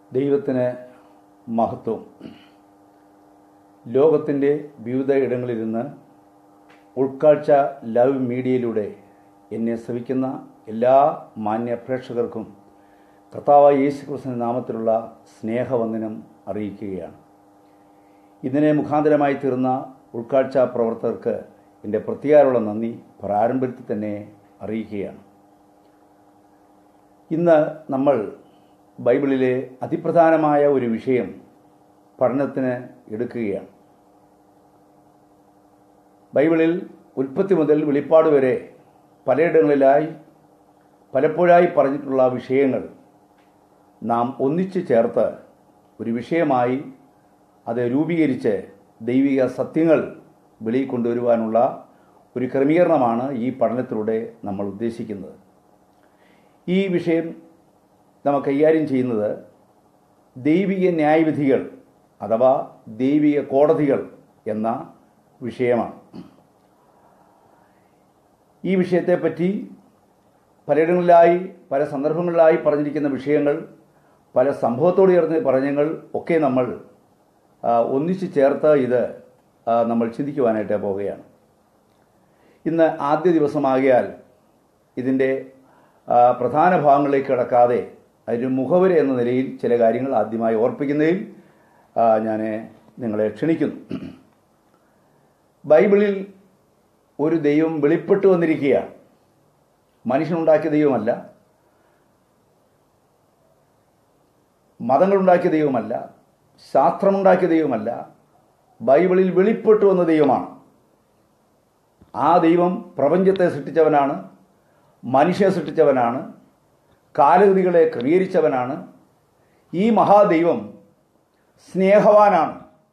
ദൈവത്തിന് മഹത്വം ലോകത്തിൻ്റെ വിവിധ ഇടങ്ങളിലിരുന്ന് ഉൾക്കാഴ്ച ലൈവ് മീഡിയയിലൂടെ എന്നെ ശ്രവിക്കുന്ന എല്ലാ മാന്യ പ്രേക്ഷകർക്കും കർത്താവായ യേശു ക്രിസ്തുവിന്റെ നാമത്തിലുള്ള സ്നേഹവന്ദനം അറിയിക്കുകയാണ് ഇതിനെ മുഖാന്തരമായി തീർന്ന ഉൾക്കാഴ്ച പ്രവർത്തകർക്ക് എൻ്റെ പ്രത്യേകമുള്ള നന്ദി പ്രാരംഭത്തിൽ തന്നെ അറിയിക്കുകയാണ് ഇന്ന് നമ്മൾ ബൈബിളിലെ അതിപ്രധാനമായ ഒരു വിഷയം പഠനത്തിന് എടുക്കുകയാണ് ബൈബിളിൽ ഉൽപ്പത്തി മുതൽ വെളിപ്പാട് വരെ പലയിടങ്ങളിലായി പലപ്പോഴായി പറഞ്ഞിട്ടുള്ള വിഷയങ്ങൾ നാം ഒന്നിച്ചു ചേർത്ത് ഒരു വിഷയമായി അത് രൂപീകരിച്ച് ദൈവിക സത്യങ്ങൾ വെളിയിൽ കൊണ്ടുവരുവാനുള്ള ഒരു ക്രമീകരണമാണ് ഈ പഠനത്തിലൂടെ നമ്മൾ ഉദ്ദേശിക്കുന്നത് ഈ വിഷയം നമ്മൾ കൈകാര്യം ചെയ്യുന്നത് ദൈവിക ന്യായവിധികൾ അഥവാ ദൈവിക കോടതികൾ എന്ന വിഷയമാണ് ഈ വിഷയത്തെപ്പറ്റി പലയിടങ്ങളിലായി പല സന്ദർഭങ്ങളിലായി പറഞ്ഞിരിക്കുന്ന വിഷയങ്ങൾ പല സംഭവത്തോട് ചേർന്ന് പറഞ്ഞങ്ങൾ ഒക്കെ നമ്മൾ ആ, ഒന്നിച്ച് ചേർത്ത് ഇത് ആ, നമ്മൾ ചിന്തിക്കുവാനായിട്ട് പോവുകയാണ് ഇന്ന് ആദ്യ ദിവസമാകിയാൽ ഇതിൻ്റെ ആ, പ്രധാന ഭാഗങ്ങളിലേക്ക് കടക്കാതെ അതിന് മുഖവര എന്ന നിലയിൽ ചില കാര്യങ്ങൾ ആദ്യമായി ഓർപ്പിക്കുന്നതിൽ ആ, ഞാൻ നിങ്ങളെ ക്ഷണിക്കുന്നു ബൈബിളിൽ ഒരു ദൈവം വെളിപ്പെട്ടു വന്നിരിക്കുകയാണ് മനുഷ്യനുണ്ടാക്കിയ ദൈവമല്ല മതങ്ങളുണ്ടാക്കിയ ദൈവമല്ല ശാസ്ത്രമുണ്ടാക്കിയ ദൈവമല്ല ബൈബിളിൽ വെളിപ്പെട്ടു വന്ന ദൈവമാണ് ആ ദൈവം പ്രപഞ്ചത്തെ സൃഷ്ടിച്ചവനാണ് മനുഷ്യനെ സൃഷ്ടിച്ചവനാണ് കാലഗതികളെ ക്രമീകരിച്ചവനാണ് ഈ മഹാദൈവം സ്നേഹവാനാണ്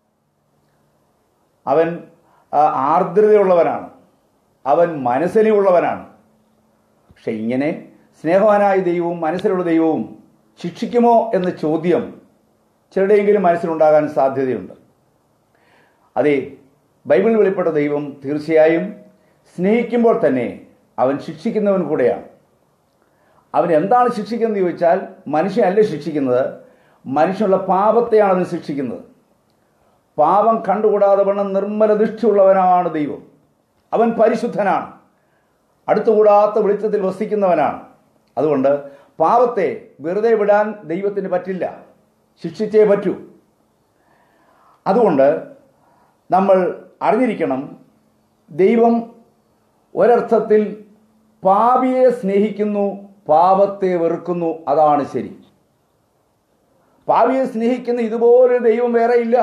അവൻ ആ, ആർദ്രതയുള്ളവനാണ് അവൻ മനസ്സിലുള്ളവനാണ് പക്ഷെ ഇങ്ങനെ സ്നേഹവാനായ ദൈവവും മനസ്സിലുള്ള ദൈവവും ശിക്ഷിക്കുമോ എന്ന ചോദ്യം ചിലരുടെയെങ്കിലും മനസ്സിലുണ്ടാകാൻ സാധ്യതയുണ്ട് അതെ ബൈബിൾ വെളിപ്പെട്ട ദൈവം തീർച്ചയായും സ്നേഹിക്കുമ്പോൾ തന്നെ അവൻ ശിക്ഷിക്കുന്നവൻ കൂടെയാണ് അവൻ എന്താണ് ശിക്ഷിക്കുന്നത് ചോദിച്ചാൽ മനുഷ്യനല്ല ശിക്ഷിക്കുന്നത് മനുഷ്യനുള്ള പാപത്തെയാണ് അവൻ ശിക്ഷിക്കുന്നത് പാപം കണ്ടുകൂടാതെ വണ്ണം നിർമ്മല ദൃഷ്ടിയുള്ളവനാണ് ദൈവം അവൻ പരിശുദ്ധനാണ് അടുത്തുകൂടാത്ത വെളിച്ചത്തിൽ വസിക്കുന്നവനാണ് അതുകൊണ്ട് പാപത്തെ വെറുതെ വിടാൻ ദൈവത്തിന് പറ്റില്ല ശിക്ഷിച്ചേ പറ്റൂ അതുകൊണ്ട് നമ്മൾ അറിഞ്ഞിരിക്കണം ദൈവം ഒരർത്ഥത്തിൽ പാപിയെ സ്നേഹിക്കുന്നു പാപത്തെ വെറുക്കുന്നു അതാണ് ശരി പാപിയെ സ്നേഹിക്കുന്ന ഇതുപോലെ ദൈവം വേറെ ഇല്ല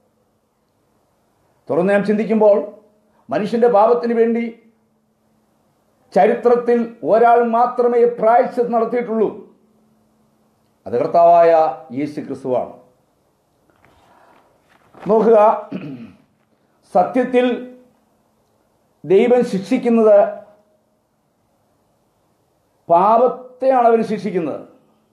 തുറന്ന് നാം ചിന്തിക്കുമ്പോൾ മനുഷ്യന്റെ പാപത്തിന് വേണ്ടി ചരിത്രത്തിൽ ഒരാൾ മാത്രമേ പ്രായശ്ചിത്തം നടത്തിയിട്ടുള്ളൂ അത് കർത്താവായ യേശു ക്രിസ്തുവാണ് നോക്കുക സത്യത്തിൽ ദൈവം ശിക്ഷിക്കുന്നത് പാപത്തെയാണ് അവൻ ശിക്ഷിക്കുന്നത്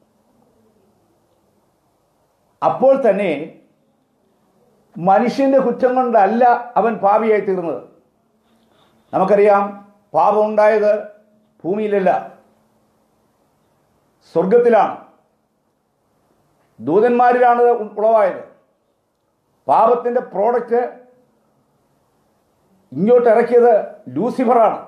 അപ്പോൾ തന്നെ മനുഷ്യന്റെ കുറ്റം കൊണ്ടല്ല അവൻ പാപിയായി തീർന്നത് നമുക്കറിയാം പാപം ഉണ്ടായത് ഭൂമിയിലല്ല സ്വർഗത്തിലാണ് ദൂതന്മാരിലാണ് ഇത് ഉളവായത് പാപത്തിന്റെ പ്രോഡക്റ്റ് ഇങ്ങോട്ട് ഇറക്കിയത് ലൂസിഫറാണ്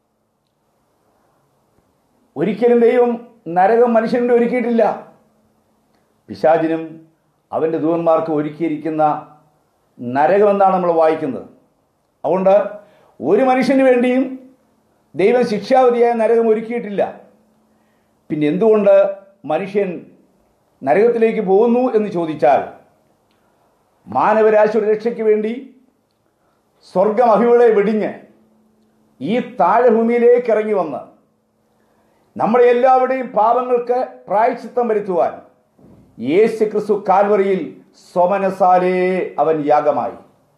ഒരിക്കലും ദൈവം നരകം മനുഷ്യനുടെ ഒരുക്കിയിട്ടില്ല പിശാചിനും അവൻ്റെ ദൂതന്മാർക്ക് ഒരുക്കിയിരിക്കുന്ന നരകമെന്നാണ് നമ്മൾ വായിക്കുന്നത് അതുകൊണ്ട് ഒരു മനുഷ്യന് വേണ്ടിയും ദൈവം ശിക്ഷാവധിയായ നരകം ഒരുക്കിയിട്ടില്ല പിന്നെ എന്തുകൊണ്ട് മനുഷ്യൻ നരകത്തിലേക്ക് പോകുന്നു എന്ന് ചോദിച്ചാൽ മാനവരാശിയുടെ രക്ഷയ്ക്ക് വേണ്ടി സ്വർഗമഹികളെ വെടിഞ്ഞ് ഈ താഴഭൂമിയിലേക്ക് ഇറങ്ങി വന്ന് നമ്മുടെ എല്ലാവരുടെയും പാപങ്ങൾക്ക് പ്രായച്ചിത്തം വരുത്തുവാൻ യേശു ക്രിസ്തു കാൽവറിയിൽ സ്വമനസാലേ അവൻ യാഗമായി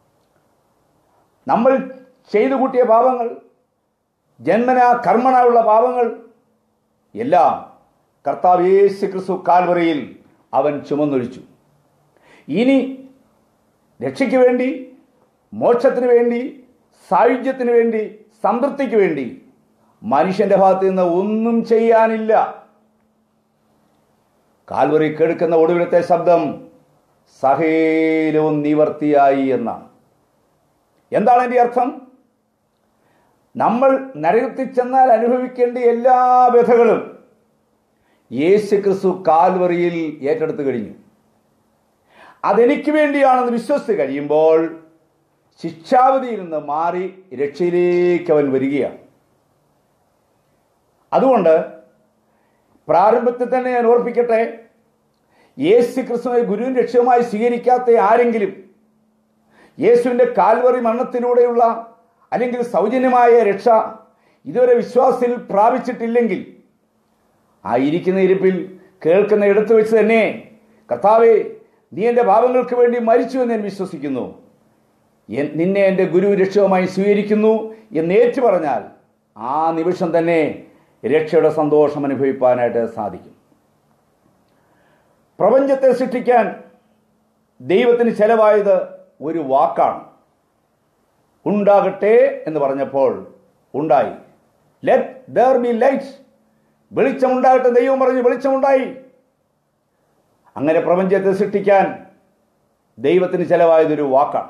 നമ്മൾ ചെയ്തു കൂട്ടിയ പാപങ്ങൾ ജന്മന കർമ്മണ ഉള്ള പാപങ്ങൾ എല്ലാം കർത്താവ് യേശു ക്രിസ്തു കാൽവറിയിൽ അവൻ ചുമന്നൊഴിച്ചു ഇനി രക്ഷയ്ക്ക് വേണ്ടി മോക്ഷത്തിന് വേണ്ടി സായുജ്യത്തിന് വേണ്ടി സംതൃപ്തിക്ക് വേണ്ടി മനുഷ്യന്റെ ഭാഗത്ത് നിന്ന് ഒന്നും ചെയ്യാനില്ല കാൽവറി കേൾക്കുന്ന ഒടുവിലത്തെ ശബ്ദം സഹേലവും നിവർത്തിയായി എന്നാണ് എന്താണ് എൻ്റെ അർത്ഥം നമ്മൾ നരകത്തിൽ ചെന്നാൽ അനുഭവിക്കേണ്ട എല്ലാ വ്യഥകളും യേശു ക്രിസ്തു കാൽവറിയിൽ ഏറ്റെടുത്തു കഴിഞ്ഞു അതെനിക്ക് വേണ്ടിയാണെന്ന് വിശ്വസിച്ച് കഴിയുമ്പോൾ ശിക്ഷാവധിയിൽ നിന്ന് മാറി രക്ഷയിലേക്ക് അവൻ വരികയാണ് അതുകൊണ്ട് പ്രാരംഭത്തിൽ തന്നെ ഞാൻ ഓർപ്പിക്കട്ടെ യേശു ക്രിസ്തുവിനെ ഗുരുവിൻ രക്ഷയുമായി സ്വീകരിക്കാത്ത ആരെങ്കിലും യേശുവിൻ്റെ കാൽവറി മരണത്തിലൂടെയുള്ള അല്ലെങ്കിൽ സൗജന്യമായ രക്ഷ ഇതുവരെ വിശ്വാസത്തിൽ പ്രാപിച്ചിട്ടില്ലെങ്കിൽ ആ ഇരിക്കുന്ന ഇരിപ്പിൽ കേൾക്കുന്ന ഇടത്ത് വെച്ച് തന്നെ കർത്താവെ നീ എൻ്റെ പാപങ്ങൾക്ക് വേണ്ടി മരിച്ചു എന്ന് ഞാൻ വിശ്വസിക്കുന്നു എൻ- നിന്നെ എൻ്റെ ഗുരു രക്ഷകമായി സ്വീകരിക്കുന്നു എന്ന് ഏറ്റു പറഞ്ഞാൽ ആ നിമിഷം തന്നെ രക്ഷയുടെ സന്തോഷം അനുഭവിപ്പാനായിട്ട് സാധിക്കും പ്രപഞ്ചത്തെ സൃഷ്ടിക്കാൻ ദൈവത്തിന് ചെലവായത് ഒരു വാക്കാണ് ഉണ്ടാകട്ടെ എന്ന് പറഞ്ഞപ്പോൾ ഉണ്ടായി ലെറ്റ് ദർ ബി ലൈറ്റ് വെളിച്ചമുണ്ടാകട്ടെ ദൈവം പറഞ്ഞു വെളിച്ചമുണ്ടായി അങ്ങനെ പ്രപഞ്ചത്തെ സൃഷ്ടിക്കാൻ ദൈവത്തിന് ചെലവായതൊരു വാക്കാണ്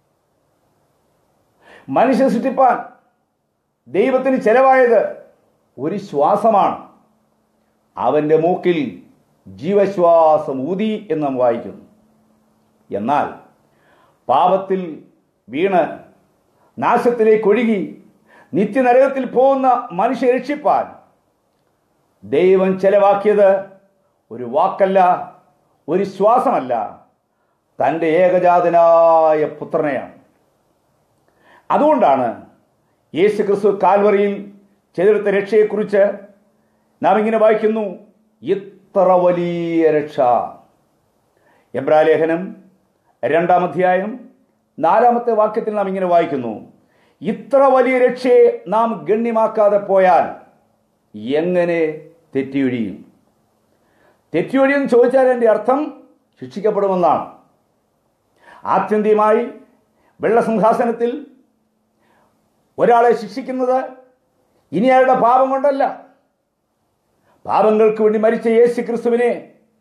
മനുഷ്യ സൃഷ്ടിപ്പാൻ ദൈവത്തിന് ചെലവായത് ഒരു ശ്വാസമാണ് അവൻ്റെ മൂക്കിൽ ജീവശ്വാസം ഊതി എന്ന് നാം വായിക്കുന്നു എന്നാൽ പാപത്തിൽ വീണ് നാശത്തിലേക്ക് ഒഴുകി നിത്യനരകത്തിൽ പോകുന്ന മനുഷ്യ രക്ഷിപ്പാൻ ദൈവം ചെലവാക്കിയത് ഒരു വാക്കല്ല ഒരു ശ്വാസമല്ല തൻ്റെ ഏകജാതനായ പുത്രനെയാണ് അതുകൊണ്ടാണ് യേശു ക്രിസ്തു കാൽവറിയിൽ ചെയ്തെടുത്ത രക്ഷയെക്കുറിച്ച് നാം ഇങ്ങനെ വായിക്കുന്നു ഇത്ര വലിയ രക്ഷ എബ്രാലേഖനം രണ്ടാം അധ്യായം നാലാമത്തെ വാക്യത്തിൽ നാം ഇങ്ങനെ വായിക്കുന്നു ഇത്ര വലിയ രക്ഷയെ നാം ഗണ്യമാക്കാതെ പോയാൽ എങ്ങനെ തെറ്റിയൊഴിയും തെറ്റിയൊഴിയെന്ന് ചോദിച്ചാൽ എൻ്റെ അർത്ഥം ശിക്ഷിക്കപ്പെടുമെന്നാണ് ആത്യന്തികമായി വെള്ളസിംഹാസനത്തിൽ ഒരാളെ ശിക്ഷിക്കുന്നത് ഇനി അയാളുടെ പാപം കൊണ്ടല്ല പാപങ്ങൾക്ക് വേണ്ടി മരിച്ച യേശു ക്രിസ്തുവിനെ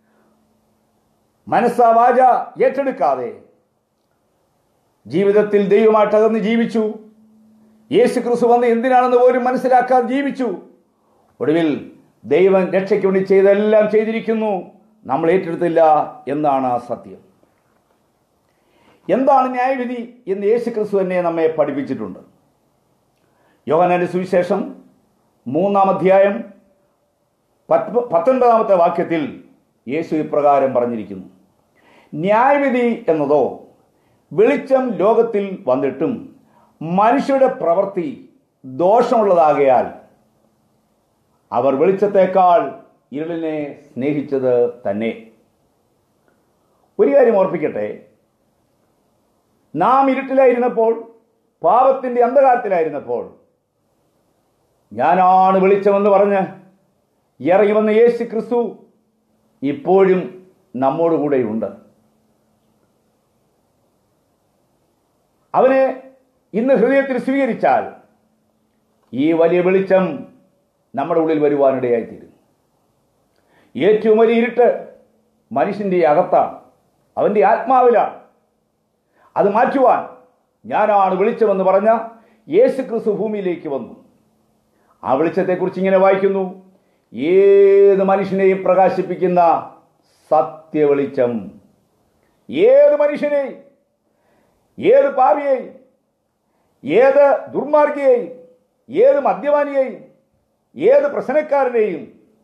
മനസ്സാ വാച ഏറ്റെടുക്കാതെ ജീവിതത്തിൽ ദൈവമായിട്ട് അകന്ന് ജീവിച്ചു യേശു ക്രിസ്തു വന്ന് എന്തിനാണെന്ന് പോലും മനസ്സിലാക്കാതെ ജീവിച്ചു ഒടുവിൽ ദൈവം രക്ഷയ്ക്ക് വേണ്ടി ചെയ്തെല്ലാം ചെയ്തിരിക്കുന്നു നമ്മൾ ഏറ്റെടുത്തില്ല എന്നാണ് ആ സത്യം എന്താണ് ന്യായവിധി എന്ന് യേശു ക്രിസ്തു തന്നെ നമ്മെ പഠിപ്പിച്ചിട്ടുണ്ട് യോഹനാന്റെ സുവിശേഷം മൂന്നാം അധ്യായം പത്ത് പത്തൊൻപതാമത്തെ വാക്യത്തിൽ യേശു ഇപ്രകാരം പറഞ്ഞിരിക്കുന്നു ന്യായവിധി എന്നതോ വെളിച്ചം ലോകത്തിൽ വന്നിട്ടും മനുഷ്യരുടെ പ്രവൃത്തി ദോഷമുള്ളതാകയാൽ അവർ വെളിച്ചത്തേക്കാൾ ഇരുളിനെ സ്നേഹിച്ചത് തന്നെ ഒരു കാര്യം ഓർപ്പിക്കട്ടെ നാം ഇരുട്ടിലായിരുന്നപ്പോൾ പാപത്തിൻ്റെ അന്ധകാരത്തിലായിരുന്നപ്പോൾ ഞാനാണ് വെളിച്ചമെന്ന് പറഞ്ഞ് ഇറങ്ങി വന്ന യേശു ക്രിസ്തു ഇപ്പോഴും നമ്മോട് കൂടെയുണ്ട് അവനെ ഇന്ന് ഹൃദയത്തിൽ സ്വീകരിച്ചാൽ ഈ വലിയ വെളിച്ചം നമ്മുടെ ഉള്ളിൽ വരുവാനിടയായിത്തീരും ഏറ്റവും വലിയ ഇരുട്ട് മനുഷ്യൻ്റെ അകത്താണ് അവൻ്റെ ആത്മാവിലാണ് അത് മാറ്റുവാൻ ഞാനാണ് വെളിച്ചമെന്ന് പറഞ്ഞ യേശു ക്രിസ്തു ഭൂമിയിലേക്ക് വന്നു ആ വെളിച്ചത്തെക്കുറിച്ച് ഇങ്ങനെ വായിക്കുന്നു ഏത് മനുഷ്യനെയും പ്രകാശിപ്പിക്കുന്ന സത്യ വെളിച്ചം ഏത് മനുഷ്യനെയും ഏത് പാവിയെയും ഏത് ദുർമാർഗിയെയും ഏത് മദ്യപാനിയെയും ഏത് പ്രശ്നക്കാരനെയും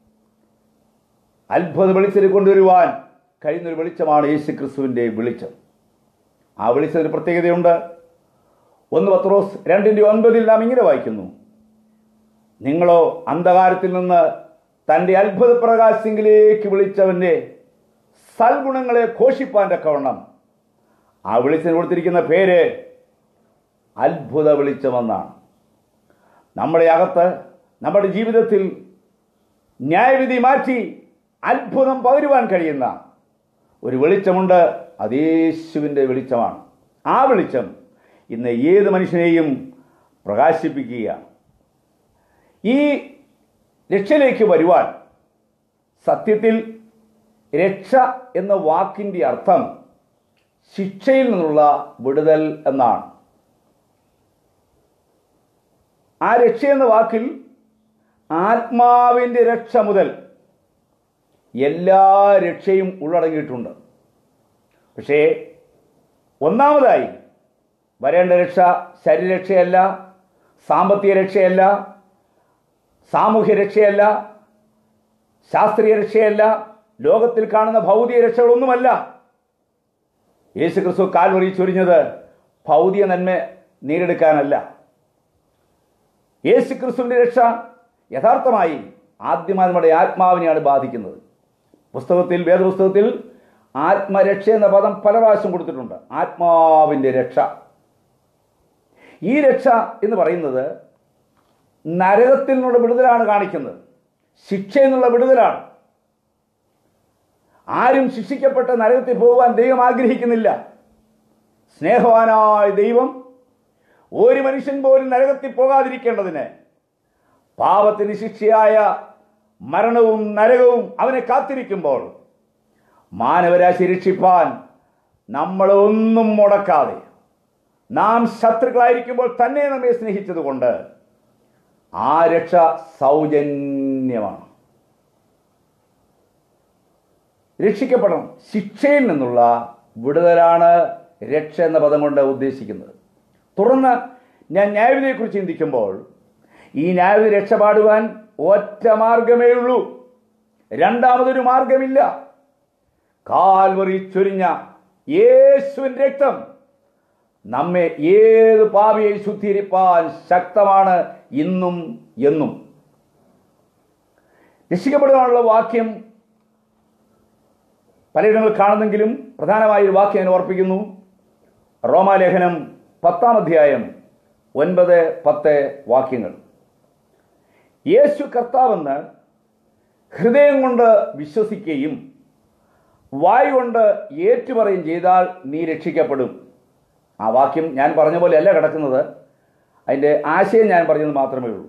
അത്ഭുത വെളിച്ചത്തിൽ കൊണ്ടുവരുവാൻ കഴിയുന്നൊരു വെളിച്ചമാണ് യേശു ക്രിസ്തുവിൻ്റെ വെളിച്ചം ആ വെളിച്ചത്തിന് പ്രത്യേകതയുണ്ട് ഒന്ന് പത്രോസ് രണ്ടിൻ്റെ ഒൻപതിൽ നാം ഇങ്ങനെ വായിക്കുന്നു നിങ്ങളോ അന്ധകാരത്തിൽ നിന്ന് തൻ്റെ അത്ഭുത പ്രകാശത്തിലേക്ക് വിളിച്ചവൻ്റെ സൽഗുണങ്ങളെ ഘോഷിപ്പാൻ തക്കവണ്ണം ആ വെളിച്ചത്തിന് കൊടുത്തിരിക്കുന്ന പേര് അത്ഭുത വെളിച്ചമെന്നാണ് നമ്മുടെ അകത്ത് നമ്മുടെ ജീവിതത്തിൽ ന്യായവിധി മാറ്റി അത്ഭുതം പകരുവാൻ കഴിയുന്ന ഒരു വെളിച്ചമുണ്ട് അത് യേശുവിൻ്റെ വെളിച്ചമാണ് ആ വെളിച്ചം ഇന്ന് ഏത് മനുഷ്യനെയും പ്രകാശിപ്പിക്കുകയാണ് ഈ രക്ഷയിലേക്ക് വരുവാൻ സത്യത്തിൽ രക്ഷ എന്ന വാക്കിൻ്റെ അർത്ഥം ശിക്ഷയിൽ നിന്നുള്ള വിടുതൽ എന്നാണ് ആ രക്ഷ എന്ന വാക്കിൽ ആത്മാവിൻ്റെ രക്ഷ മുതൽ എല്ലാ രക്ഷയും ഉള്ളടങ്ങിയിട്ടുണ്ട് പക്ഷേ ഒന്നാമതായി വരേണ്ട രക്ഷ ശരീരരക്ഷയല്ല സാമ്പത്തിക രക്ഷയല്ല സാമൂഹ്യ രക്ഷയല്ല ശാസ്ത്രീയ രക്ഷയല്ല ലോകത്തിൽ കാണുന്ന ഭൗതിക രക്ഷകളൊന്നുമല്ല യേശു ക്രിസ്തു കാൽവറി ചൊരിഞ്ഞത് ഭൗതിക നന്മ നേടിയെടുക്കാനല്ല യേശു ക്രിസ്തുവിൻ്റെ രക്ഷ യഥാർത്ഥമായി ആദ്യമായി നമ്മുടെ ആത്മാവിനെയാണ് ബാധിക്കുന്നത് പുസ്തകത്തിൽ വേദപുസ്തകത്തിൽ ആത്മരക്ഷ എന്ന പദം പല പ്രാവശ്യം കൊടുത്തിട്ടുണ്ട് ആത്മാവിൻ്റെ രക്ഷ ഈ രക്ഷ എന്ന് പറയുന്നത് നരകത്തിൽ നിന്നുള്ള വിടുതലാണ് കാണിക്കുന്നത് ശിക്ഷ എന്നുള്ള വിടുതലാണ് ആരും ശിക്ഷിക്കപ്പെട്ട നരകത്തിൽ പോകുവാൻ ദൈവം ആഗ്രഹിക്കുന്നില്ല സ്നേഹവാനായ ദൈവം ഒരു മനുഷ്യൻ പോലും നരകത്തിൽ പോകാതിരിക്കേണ്ടതിന് പാപത്തിന് ശിക്ഷയായ മരണവും നരകവും അവനെ കാത്തിരിക്കുമ്പോൾ മാനവരാശി രക്ഷിപ്പാൻ നമ്മളൊന്നും മുടക്കാതെ നാം ശത്രുക്കളായിരിക്കുമ്പോൾ തന്നെ നമ്മെ സ്നേഹിച്ചതുകൊണ്ട് ആ രക്ഷ സൗജന്യമാണ് രക്ഷിക്കപ്പെടണം ശിക്ഷയിൽ നിന്നുള്ള വിടുതലാണ് രക്ഷ എന്ന പദം കൊണ്ട് ഉദ്ദേശിക്കുന്നത് തുടർന്ന് ഞാൻ ന്യായവിധിയെക്കുറിച്ച് ചിന്തിക്കുമ്പോൾ ഈ ന്യായവിധി രക്ഷപാടുവാൻ ഒറ്റ മാർഗമേ ഉള്ളൂ രണ്ടാമതൊരു മാർഗമില്ല കാൽവറി ചൊരിഞ്ഞ യേശുവിൻ രക്തം നമ്മെ ഏത് പാപിയെ ശുദ്ധീകരിപ്പാൻ ശക്തമാണ് ഇന്നും എന്നും രക്ഷിക്കപ്പെടുവാനുള്ള വാക്യം പലയിടങ്ങളിൽ കാണുന്നെങ്കിലും പ്രധാനമായ ഒരു വാക്യം ഞാൻ ഓർപ്പിക്കുന്നു റോമാലേഖനം പത്താം അധ്യായം ഒൻപത് പത്ത് വാക്യങ്ങൾ യേശു കർത്താവെന്ന് ഹൃദയം കൊണ്ട് വിശ്വസിക്കുകയും വായ് കൊണ്ട് ഏറ്റുപറയും ചെയ്താൽ നീ രക്ഷിക്കപ്പെടും ആ വാക്യം ഞാൻ പറഞ്ഞ പോലെ അല്ല കിടക്കുന്നത് അതിൻ്റെ ആശയം ഞാൻ പറഞ്ഞത് മാത്രമേ ഉള്ളൂ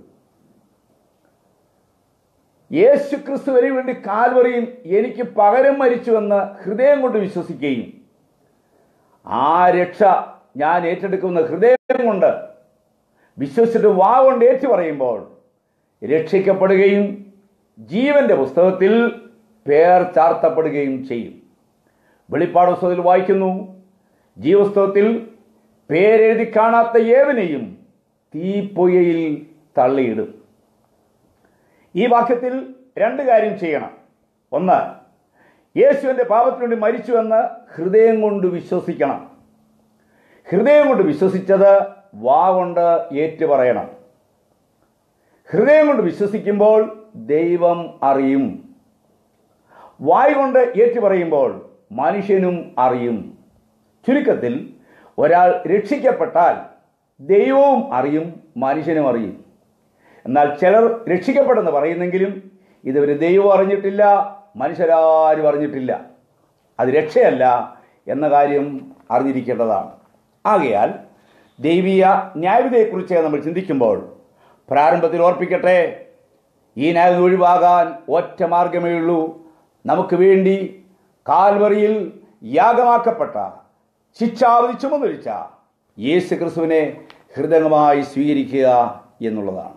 യേശു ക്രിസ്തുവിന് വേണ്ടി കാൽവറിയിൽ എനിക്ക് പകരം മരിച്ചുവെന്ന് ഹൃദയം കൊണ്ട് വിശ്വസിക്കുകയും ആ രക്ഷ ഞാൻ ഏറ്റെടുക്കുന്ന ഹൃദയം കൊണ്ട് വിശ്വസിച്ചിട്ട് വാ കൊണ്ട് ഏറ്റു പറയുമ്പോൾ രക്ഷിക്കപ്പെടുകയും ജീവന്റെ പുസ്തകത്തിൽ പേർ ചാർത്തപ്പെടുകയും ചെയ്യും വെളിപ്പാട് പുസ്തകത്തിൽ വായിക്കുന്നു ജീവപുസ്തകത്തിൽ പേരെഴുതി കാണാത്ത ഏവനെയും തീപ്പൊയ്യയിൽ തള്ളിയിടും ഈ വാക്യത്തിൽ രണ്ട് കാര്യം ചെയ്യണം ഒന്ന് യേശുവിൻ്റെ പാപത്തിനു വേണ്ടി മരിച്ചുവെന്ന് ഹൃദയം കൊണ്ട് വിശ്വസിക്കണം ഹൃദയം കൊണ്ട് വിശ്വസിച്ചത് വാ കൊണ്ട് ഏറ്റുപറയണം ഹൃദയം കൊണ്ട് വിശ്വസിക്കുമ്പോൾ ദൈവം അറിയും വായ് കൊണ്ട് ഏറ്റുപറയുമ്പോൾ മനുഷ്യനും അറിയും ചുരുക്കത്തിൽ ഒരാൾ രക്ഷിക്കപ്പെട്ടാൽ ദൈവവും അറിയും മനുഷ്യനും അറിയും എന്നാൽ ചിലർ രക്ഷിക്കപ്പെടുമെന്ന് പറയുന്നെങ്കിലും ഇതുവരെ ദൈവം അറിഞ്ഞിട്ടില്ല മനുഷ്യരാരും അറിഞ്ഞിട്ടില്ല അത് രക്ഷയല്ല എന്ന കാര്യം അറിഞ്ഞിരിക്കേണ്ടതാണ് ആകയാൽ ദൈവീയ ന്യായവിധയെക്കുറിച്ച് നമ്മൾ ചിന്തിക്കുമ്പോൾ പ്രാരംഭത്തിൽ ഓർപ്പിക്കട്ടെ ഈ ന്യായം ഒഴിവാകാൻ ഒറ്റ മാർഗമേ ഉള്ളൂ നമുക്ക് വേണ്ടി കാൽവറിയിൽ യാഗമാക്കപ്പെട്ട ശിക്ഷാവധി ചുമന്നൊഴിച്ച യേശു ക്രിസ്തുവിനെ ഹൃദയമായി സ്വീകരിക്കുക എന്നുള്ളതാണ്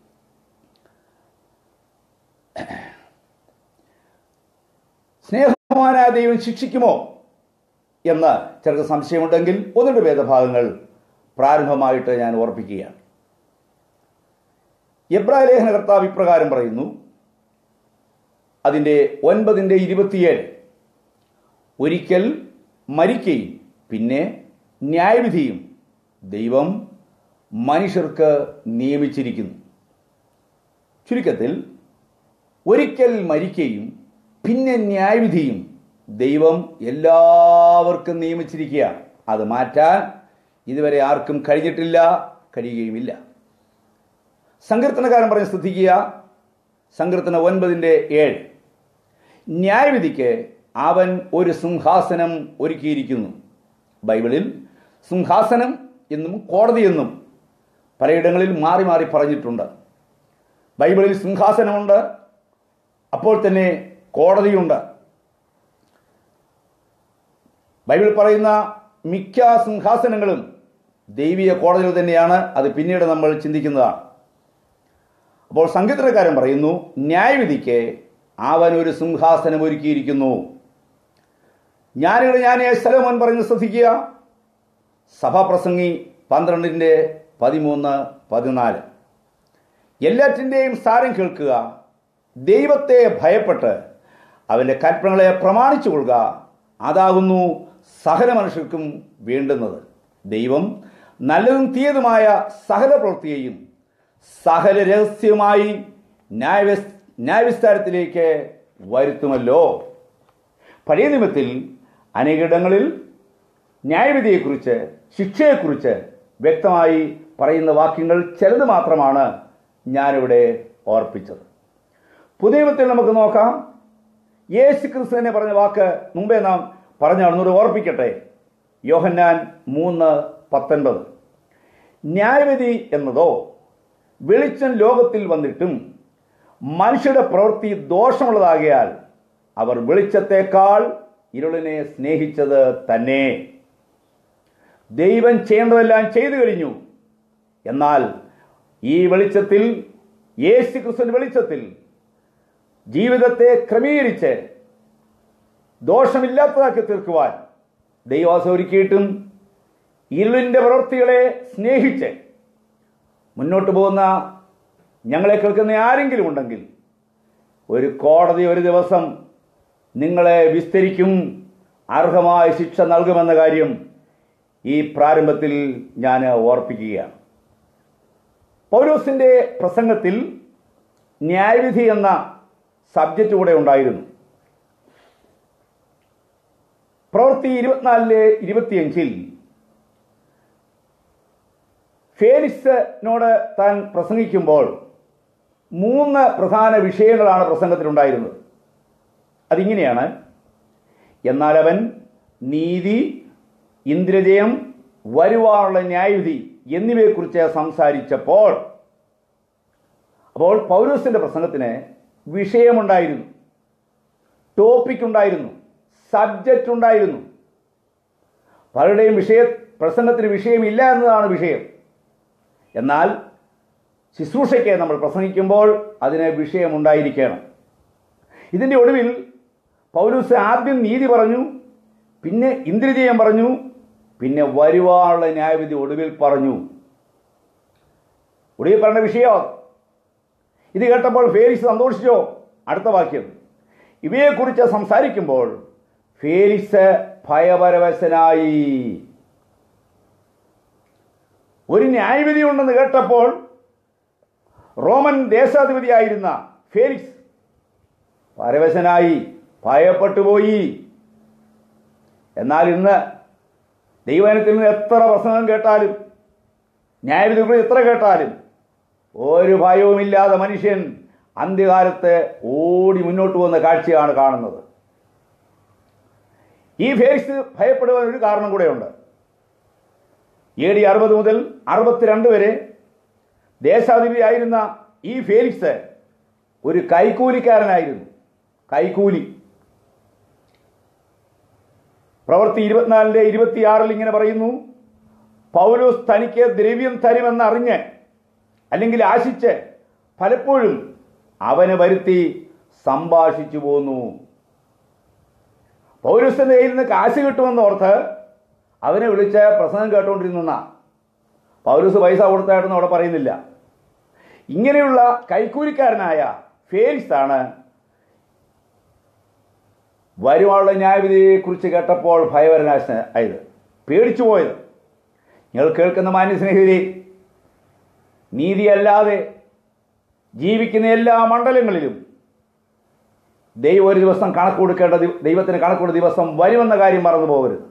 സ്നേഹമാനായ ദൈവം ശിക്ഷിക്കുമോ എന്ന് ചിലർക്ക് സംശയമുണ്ടെങ്കിൽ ഒന്നിൻ്റെ ഭേദഭാഗങ്ങൾ പ്രാരംഭമായിട്ട് ഞാൻ ഓർപ്പിക്കുകയാണ് എബ്രായ ലേഖന കർത്താവ് ഇപ്രകാരം പറയുന്നു അതിൻ്റെ ഒൻപതിൻ്റെ ഇരുപത്തിയേഴ് ഒരിക്കൽ മരിക്കുകയും പിന്നെ ന്യായവിധിയും ദൈവം മനുഷ്യർക്ക് നിയമിച്ചിരിക്കുന്നു ചുരുക്കത്തിൽ ഒരിക്കൽ മരിക്കുകയും പിന്നെ ന്യായവിധിയും ദൈവം എല്ലാവർക്കും നിയമിച്ചിരിക്കുകയാണ് അത് മാറ്റാൻ ഇതുവരെ ആർക്കും കഴിഞ്ഞിട്ടില്ല കഴിയുകയുമില്ല സങ്കീർത്തനകാരൻ പറഞ്ഞ് ശ്രദ്ധിക്കുക സങ്കീർത്തന ഒൻപതിൻ്റെ ഏഴ് ന്യായവിധിക്ക് അവൻ ഒരു സിംഹാസനം ഒരുക്കിയിരിക്കുന്നു ബൈബിളിൽ സിംഹാസനം എന്നും കോടതി എന്നും പലയിടങ്ങളിൽ മാറി മാറി പറഞ്ഞിട്ടുണ്ട് ബൈബിളിൽ സിംഹാസനമുണ്ട് അപ്പോൾ തന്നെ കോടതിയുണ്ട് ബൈബിൾ പറയുന്ന മിക്ക സിംഹാസനങ്ങളും ദൈവീയ കോടതികൾ തന്നെയാണ് അത് പിന്നീട് നമ്മൾ ചിന്തിക്കുന്നതാണ് അപ്പോൾ സംഗീതക്കാരൻ പറയുന്നു ന്യായവിധിക്ക് അവൻ ഒരു സിംഹാസനം ഒരുക്കിയിരിക്കുന്നു ഞാനിവിടെ ഞാൻ സലോമോൻ പറയുന്നത് ശ്രദ്ധിക്കുക സഭാപ്രസംഗി പന്ത്രണ്ടിൻ്റെ പതിമൂന്ന് പതിനാല് എല്ലാറ്റിൻ്റെയും സാരം കേൾക്കുക ദൈവത്തെ ഭയപ്പെട്ട് അവൻ്റെ കൽപ്പനകളെ പ്രമാണിച്ചു കൊള്ളുക അതാകുന്നു സകല മനുഷ്യർക്കും വേണ്ടുന്നത് ദൈവം നല്ലതും തീയതുമായ സകല പ്രവൃത്തിയെയും സകല രഹസ്യമായി ന്യായവിസ് ന്യായവിസ്താരത്തിലേക്ക് വരുത്തുമല്ലോ പഴയ നിയമത്തിൽ അനേകിടങ്ങളിൽ ന്യായവിധിയെക്കുറിച്ച് ശിക്ഷയെക്കുറിച്ച് വ്യക്തമായി പറയുന്ന വാക്യങ്ങൾ ചിലത് മാത്രമാണ് ഞാനിവിടെ ഓർപ്പിച്ചത് പുതിയ നിയമത്തിൽ നമുക്ക് നോക്കാം യേശു ക്രിസ്തു തന്നെ പറഞ്ഞ വാക്ക് മുമ്പേ നാം പറഞ്ഞ ഒന്നുകൂടി ഓർപ്പിക്കട്ടെ യോഹന്നാൻ മൂന്ന് പത്തൊൻപത് ന്യായവിധി എന്നതോ വെളിച്ചം ലോകത്തിൽ വന്നിട്ടും മനുഷ്യരുടെ പ്രവൃത്തി ദോഷമുള്ളതാകിയാൽ അവർ വെളിച്ചത്തേക്കാൾ ഇരുളിനെ സ്നേഹിച്ചത് തന്നെ ദൈവം ചെയ്യേണ്ടതെല്ലാം ചെയ്തു കഴിഞ്ഞു എന്നാൽ ഈ വെളിച്ചത്തിൽ യേശു ക്രിസ്തുവിന്റെ വെളിച്ചത്തിൽ ജീവിതത്തെ ക്രമീകരിച്ച് ദോഷമില്ലാത്തതാക്കി തീർക്കുവാൻ ദൈവാസം ഒരുക്കിയിട്ടും ഇരുളിൻ്റെ പ്രവൃത്തികളെ സ്നേഹിച്ച് മുന്നോട്ട് പോകുന്ന ഞങ്ങളെ കേൾക്കുന്ന ആരെങ്കിലും ഉണ്ടെങ്കിൽ ഒരു കോടതി ഒരു ദിവസം നിങ്ങളെ വിസ്തരിക്കും അർഹമായ ശിക്ഷ നൽകുമെന്ന കാര്യം ഈ പ്രാരംഭത്തിൽ ഞാൻ ഓർപ്പിക്കുകയാണ് പൗലോസിന്റെ പ്രസംഗത്തിൽ ന്യായവിധി എന്ന സബ്ജക്റ്റ് കൂടെ ഉണ്ടായിരുന്നു പ്രവൃത്തി ഇരുപത്തിനാലിലെ ഇരുപത്തിയഞ്ചിൽ ഫേലിക്സിനോട് താൻ പ്രസംഗിക്കുമ്പോൾ മൂന്ന് പ്രധാന വിഷയങ്ങളാണ് പ്രസംഗത്തിലുണ്ടായിരുന്നത് അതിങ്ങനെയാണ് എന്നാൽ അവൻ നീതി ഇന്ദ്രജയം വരുവാനുള്ള ന്യായവിധി എന്നിവയെക്കുറിച്ച് സംസാരിച്ചപ്പോൾ അപ്പോൾ പൗരൂസിന്റെ പ്രസംഗത്തിന് വിഷയമുണ്ടായിരുന്നു ടോപ്പിക് ഉണ്ടായിരുന്നു സബ്ജക്റ്റ് ഉണ്ടായിരുന്നു പലരുടെയും വിഷയ പ്രസംഗത്തിന് വിഷയമില്ല എന്നതാണ് വിഷയം എന്നാൽ ശുശ്രൂഷയ്ക്ക് നമ്മൾ പ്രസംഗിക്കുമ്പോൾ അതിന് വിഷയമുണ്ടായിരിക്കണം ഇതിൻ്റെ ഒടുവിൽ പൗലൂസ് ആദ്യം നീതി പറഞ്ഞു പിന്നെ ഇന്ദ്രജയം പറഞ്ഞു പിന്നെ വരുവാനുള്ള ന്യായവിധി ഒടുവിൽ പറഞ്ഞു ഒടുവിൽ പറഞ്ഞ വിഷയം ഇത് കേട്ടപ്പോൾ ഫേലിക്സ് സന്തോഷിച്ചോ അടുത്ത വാക്യം ഇവയെക്കുറിച്ച് സംസാരിക്കുമ്പോൾ ഫേലിക്സ് ഭയപരവശനായി ഒരു ന്യായവിധി ഉണ്ടെന്ന് കേട്ടപ്പോൾ റോമൻ ദേശാധിപതിയായിരുന്ന ഫേലിക്സ് പരവശനായി ഭയപ്പെട്ടുപോയി എന്നാൽ ഇന്ന് ദൈവനത്തിൽ നിന്ന് എത്ര പ്രസംഗം കേട്ടാലും ന്യായവിധികൾ എത്ര കേട്ടാലും ഒരു ഭയവുമില്ലാതെ മനുഷ്യൻ അന്ത്യകാലത്ത് ഓടി മുന്നോട്ട് പോകുന്ന കാഴ്ചയാണ് കാണുന്നത് ഈ ഫേലിക്സ് ഭയപ്പെടുവാൻ ഒരു കാരണം കൂടെയുണ്ട് എ ഡി അറുപത് മുതൽ അറുപത്തിരണ്ട് വരെ ദേശാധിപതിയായിരുന്ന ഈ ഫേലിക്സ് ഒരു കൈക്കൂലിക്കാരനായിരുന്നു കൈക്കൂലി പ്രവൃത്തി ഇരുപത്തിനാലിന്റെ ഇരുപത്തിയാറിൽ ഇങ്ങനെ പറയുന്നു പൗലോസ് തനിക്ക് ദ്രവ്യം തരുമെന്ന് അറിഞ്ഞ് അല്ലെങ്കിൽ ആശിച്ച് പലപ്പോഴും അവനെ വരുത്തി സംഭാഷിച്ചു പോന്നു പൗരസ്തന്റെ കയ്യിൽ നിന്ന് കാശ് കിട്ടുമെന്ന് ഓർത്ത് അവനെ വിളിച്ച് പ്രസംഗം കേട്ടുകൊണ്ടിരുന്ന പൗരസ് പൈസ കൊടുത്തായിട്ടൊന്നും അവിടെ പറയുന്നില്ല ഇങ്ങനെയുള്ള കൈക്കൂലിക്കാരനായ ഫേലിക്സ് ആണ് വരുവാനുള്ള ന്യായവിധിയെക്കുറിച്ച് കേട്ടപ്പോൾ ഭയവരനാശ ആയത് പേടിച്ചു പോയത് നിങ്ങൾ കേൾക്കുന്ന മാന്യ സ്നേഹിതരെ നീതിയല്ലാതെ ജീവിക്കുന്ന എല്ലാ മണ്ഡലങ്ങളിലും ദൈവം ഒരു ദിവസം കണക്ക് കൊടുക്കേണ്ട ദി- ദൈവത്തിന് കണക്ക് കൊടുത്ത ദിവസം വരുമെന്ന കാര്യം മറന്നു പോകരുത്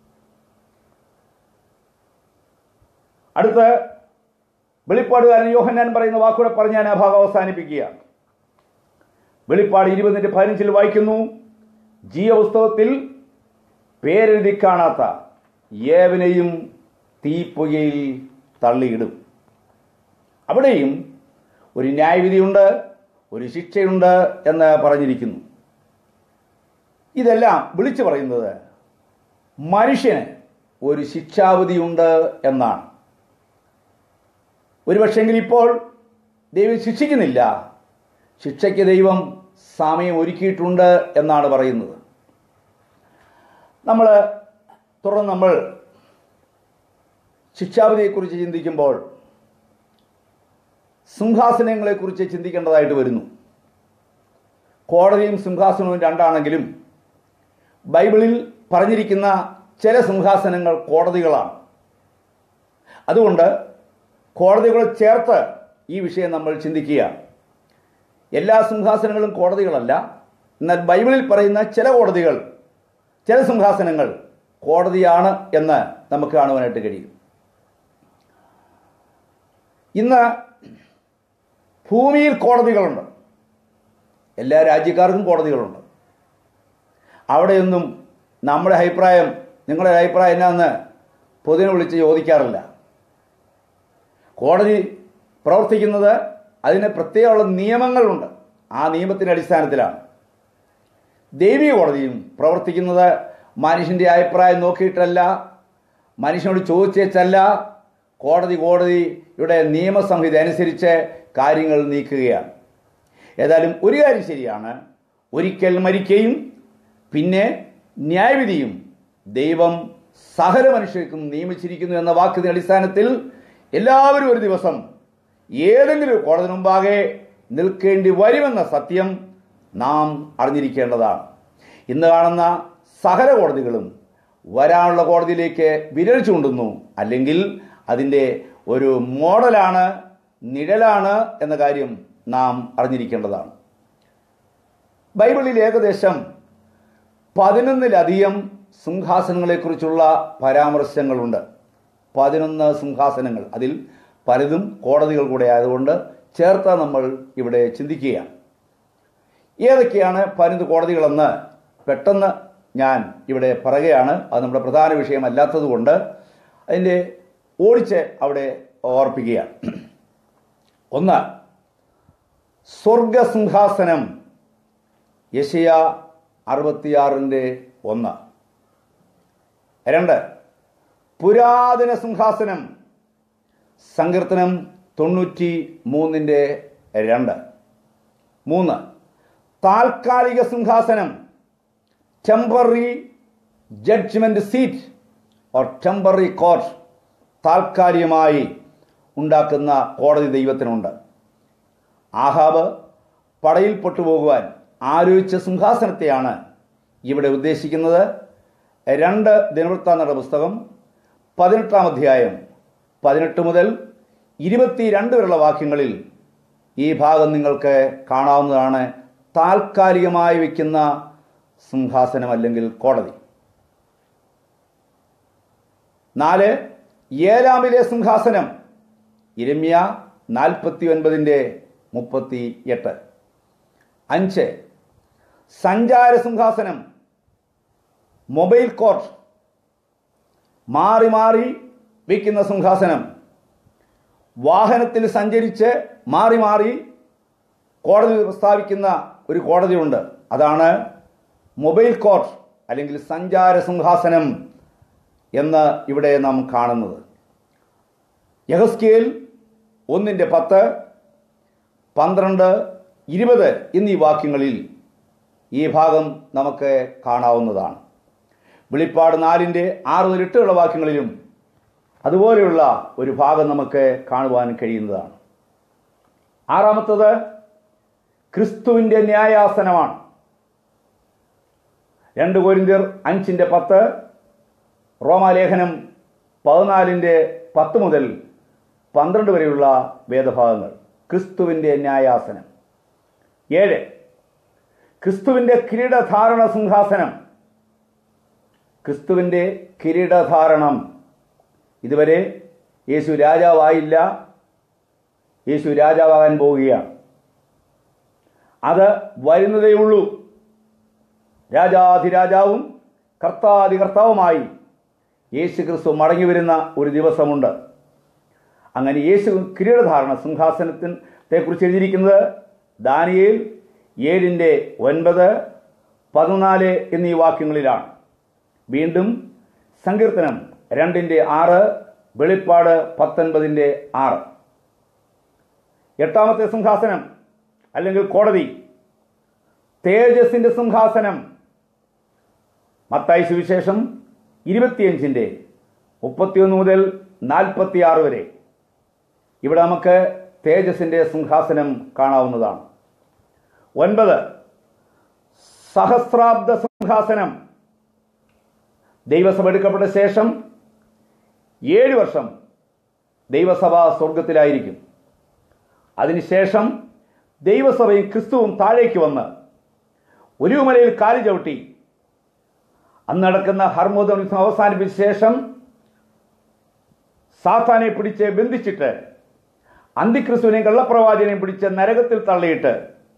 അടുത്ത് വെളിപ്പാടുകാരൻ യോഹന്നാൻ പറയുന്ന വാക്കുകൂടെ പറഞ്ഞ് ഞാൻ ആ ഭാഗം അവസാനിപ്പിക്കുകയാണ് വെളിപ്പാട് ഇരുപതിൻ്റെ പതിനഞ്ചിൽ വായിക്കുന്നു ജീവപുസ്തകത്തിൽ പേരെഴുതി കാണാത്ത ഏവനെയും തീപ്പുകയിൽ തള്ളിയിടും അവിടെയും ഒരു ന്യായവിധിയുണ്ട് ഒരു ശിക്ഷയുണ്ട് എന്ന് പറഞ്ഞിരിക്കുന്നു ഇതെല്ലാം വിളിച്ചു പറയുന്നത് മനുഷ്യന് ഒരു ശിക്ഷാവധിയുണ്ട് എന്നാണ് ഒരുപക്ഷെങ്കിൽ ഇപ്പോൾ ദൈവം ശിക്ഷിക്കുന്നില്ല ശിക്ഷയ്ക്ക് ദൈവം സമയം ഒരുക്കിയിട്ടുണ്ട് എന്നാണ് പറയുന്നത് നമ്മൾ തുടർന്ന് നമ്മൾ ശിക്ഷാവിധിയെക്കുറിച്ച് ചിന്തിക്കുമ്പോൾ സിംഹാസനങ്ങളെക്കുറിച്ച് ചിന്തിക്കേണ്ടതായിട്ട് വരുന്നു കോടതിയും സിംഹാസനവും രണ്ടാണെങ്കിലും ബൈബിളിൽ പറഞ്ഞിരിക്കുന്ന ചില സിംഹാസനങ്ങൾ കോടതികളാണ് അതുകൊണ്ട് കോടതികളെ ചേർത്ത് ഈ വിഷയം നമ്മൾ ചിന്തിക്കുക എല്ലാ സിംഹാസനങ്ങളും കോടതികളല്ല എന്നാൽ ബൈബിളിൽ പറയുന്ന ചില കോടതികൾ ചില സിംഹാസനങ്ങൾ കോടതിയാണ് എന്ന് നമുക്ക് കാണുവാനായിട്ട് കഴിയും ഇന്ന് ഭൂമിയിൽ കോടതികളുണ്ട് എല്ലാ രാജ്യക്കാർക്കും കോടതികളുണ്ട് അവിടെയൊന്നും നമ്മുടെ അഭിപ്രായം നിങ്ങളുടെ അഭിപ്രായം എന്നാന്ന് പൊതുവിനെ വിളിച്ച് ചോദിക്കാറില്ല കോടതി പ്രവർത്തിക്കുന്നത് അതിന് പ്രത്യേകമുള്ള നിയമങ്ങളുണ്ട് ആ നിയമത്തിൻ്റെ അടിസ്ഥാനത്തിലാണ് ദൈവിക കോടതിയും പ്രവർത്തിക്കുന്നത് മനുഷ്യൻ്റെ അഭിപ്രായം നോക്കിയിട്ടല്ല മനുഷ്യനോട് ചോദിച്ചേച്ചല്ല കോടതി കോടതിയുടെ നിയമസംഹിത അനുസരിച്ച് കാര്യങ്ങൾ നീക്കുകയാണ് ഏതായാലും ഒരു കാര്യം ശരിയാണ് ഒരിക്കൽ മരിക്കുകയും പിന്നെ ന്യായവിധിയും ദൈവം സകല മനുഷ്യർക്കും നിയമിച്ചിരിക്കുന്നു എന്ന വാക്കിന്റെ അടിസ്ഥാനത്തിൽ എല്ലാവരും ഒരു ദിവസം ഏതെങ്കിലും ഒരു കോടതി മുമ്പാകെ നിൽക്കേണ്ടി വരുമെന്ന സത്യം നാം അറിഞ്ഞിരിക്കേണ്ടതാണ് ഇന്ന് കാണുന്ന സകല കോടതികളും വരാനുള്ള കോടതിയിലേക്ക് വിരൽ ചൂണ്ടുന്നു അല്ലെങ്കിൽ അതിൻ്റെ ഒരു മോഡലാണ് നിഴലാണ് എന്ന കാര്യം നാം അറിഞ്ഞിരിക്കേണ്ടതാണ് ബൈബിളിൽ ഏകദേശം പതിനൊന്നിലധികം സിംഹാസനങ്ങളെക്കുറിച്ചുള്ള പരാമർശങ്ങളുണ്ട് പതിനൊന്ന് സിംഹാസനങ്ങൾ അതിൽ പലതും കോടതികൾ കൂടെ ആയതുകൊണ്ട് ചേർത്ത നമ്മൾ ഇവിടെ ചിന്തിക്കുകയാണ് ഏതൊക്കെയാണ് പതിനൊന്ന് കോടതികളെന്ന് പെട്ടെന്ന് ഞാൻ ഇവിടെ പറയുകയാണ് അത് നമ്മുടെ പ്രധാന വിഷയമല്ലാത്തതുകൊണ്ട് അതിൻ്റെ ഓടിച്ച് അവിടെ ഓർപ്പിക്കുകയാണ് ഒന്ന് സ്വർഗസിംഹാസനം യശയ അറുപത്തിയാറിൻ്റെ ഒന്ന് രണ്ട് പുരാതന സിംഹാസനം സങ്കീർത്തനം തൊണ്ണൂറ്റി മൂന്നിൻ്റെ രണ്ട് മൂന്ന് താൽക്കാലിക സിംഹാസനം temporary judgement seat or temporary court താൽക്കാലികമായി ഉണ്ടാക്കുന്ന കോടതി ദൈവത്തിനുണ്ട് ആഹാബ് പടയിൽ പൊട്ടുപോകുവാൻ ആലോചിച്ച സിംഹാസനത്തെയാണ് ഇവിടെ ഉദ്ദേശിക്കുന്നത് രണ്ട് ദിനവൃത്താന്തങ്ങളുടെ പുസ്തകം പതിനെട്ടാം അധ്യായം പതിനെട്ട് മുതൽ ഇരുപത്തിരണ്ട് വരെയുള്ള വാക്യങ്ങളിൽ ഈ ഭാഗം നിങ്ങൾക്ക് കാണാവുന്നതാണ് താൽക്കാലികമായി വയ്ക്കുന്ന സിംഹാസനം അല്ലെങ്കിൽ കോടതി നാല് ഏലാമിലെ സിംഹാസനം ഇരമ്യ നാൽപ്പത്തി ഒൻപതിൻ്റെ മുപ്പത്തി എട്ട് അഞ്ച് സഞ്ചാര സിംഹാസനം മൊബൈൽ കോർട്ട് മാറി മാറി വയ്ക്കുന്ന സിംഹാസനം വാഹനത്തിൽ സഞ്ചരിച്ച് മാറി മാറി കോടതി പ്രസ്താവിക്കുന്ന ഒരു കോടതിയുണ്ട് അതാണ് മൊബൈൽ കോർട്ട് അല്ലെങ്കിൽ സഞ്ചാര സിംഹാസനം എന്ന് ഇവിടെ നാം കാണുന്നത് യഹസ്കേൽ ഒന്നിൻ്റെ പത്ത് പന്ത്രണ്ട് ഇരുപത് എന്നീ വാക്യങ്ങളിൽ ഈ ഭാഗം നമുക്ക് കാണാവുന്നതാണ് വെളിപ്പാട് നാലിൻ്റെ ആറ് മുതൽ എട്ടുള്ള വാക്യങ്ങളിലും അതുപോലെയുള്ള ഒരു ഭാഗം നമുക്ക് കാണുവാൻ കഴിയുന്നതാണ് ആറാമത്തത് ക്രിസ്തുവിൻ്റെ ന്യായാസനമാണ് രണ്ട് കോരിന്തിയർ അഞ്ചിൻ്റെ പത്ത് റോമാലേഖനം പതിനാലിൻ്റെ പത്ത് മുതൽ പന്ത്രണ്ട് വരെയുള്ള വേദഭാഗങ്ങൾ ക്രിസ്തുവിൻ്റെ ന്യായാസനം ഏഴ് ക്രിസ്തുവിൻ്റെ കിരീടധാരണ സിംഹാസനം ക്രിസ്തുവിൻ്റെ കിരീടധാരണം ഇതുവരെ യേശു രാജാവായില്ല യേശു രാജാവാകാൻ പോവുകയാണ് അത് വരുന്നതേ ഉള്ളൂ രാജാധിരാജാവും കർത്താധികർത്താവുമായി യേശു ക്രിസ്തു മടങ്ങി വരുന്ന ഒരു ദിവസമുണ്ട് അങ്ങനെ യേശു കിരീടധാരണ സിംഹാസനത്തെ കുറിച്ച് എഴുതിയിരിക്കുന്നത് ദാനിയേൽ ഏഴിൻ്റെ ഒൻപത് പതിനാല് എന്നീ വാക്യങ്ങളിലാണ് വീണ്ടും സങ്കീർത്തനം രണ്ടിൻ്റെ ആറ് വെളിപ്പാട് പത്തൊൻപതിൻ്റെ ആറ് എട്ടാമത്തെ സിംഹാസനം അല്ലെങ്കിൽ കോടതി തേജസിന്റെ സിംഹാസനം മത്തായി സുവിശേഷം ഇരുപത്തിയഞ്ചിൻ്റെ മുപ്പത്തിയൊന്ന് മുതൽ നാൽപ്പത്തിയാറ് വരെ ഇവിടെ നമുക്ക് തേജസിന്റെ സിംഹാസനം കാണാവുന്നതാണ് ഒൻപത് സഹസ്രാബ്ദ സിംഹാസനം ദൈവസഭ എടുക്കപ്പെട്ട ശേഷം ഏഴ് വർഷം ദൈവസഭ സ്വർഗത്തിലായിരിക്കും അതിനുശേഷം ദൈവസഭയും ക്രിസ്തുവും താഴേക്ക് വന്ന് ഒരു മലയിൽ കാലി ചവിട്ടി അന്ന് നടക്കുന്ന ഹർമോദം യുദ്ധം അവസാനിപ്പിച്ച ശേഷം സാത്താനെ പിടിച്ച് ബന്ധിച്ചിട്ട് അന്തിക്രിസ്തുവിനെയും കള്ളപ്രവാചനെയും പിടിച്ച് നരകത്തിൽ തള്ളിയിട്ട്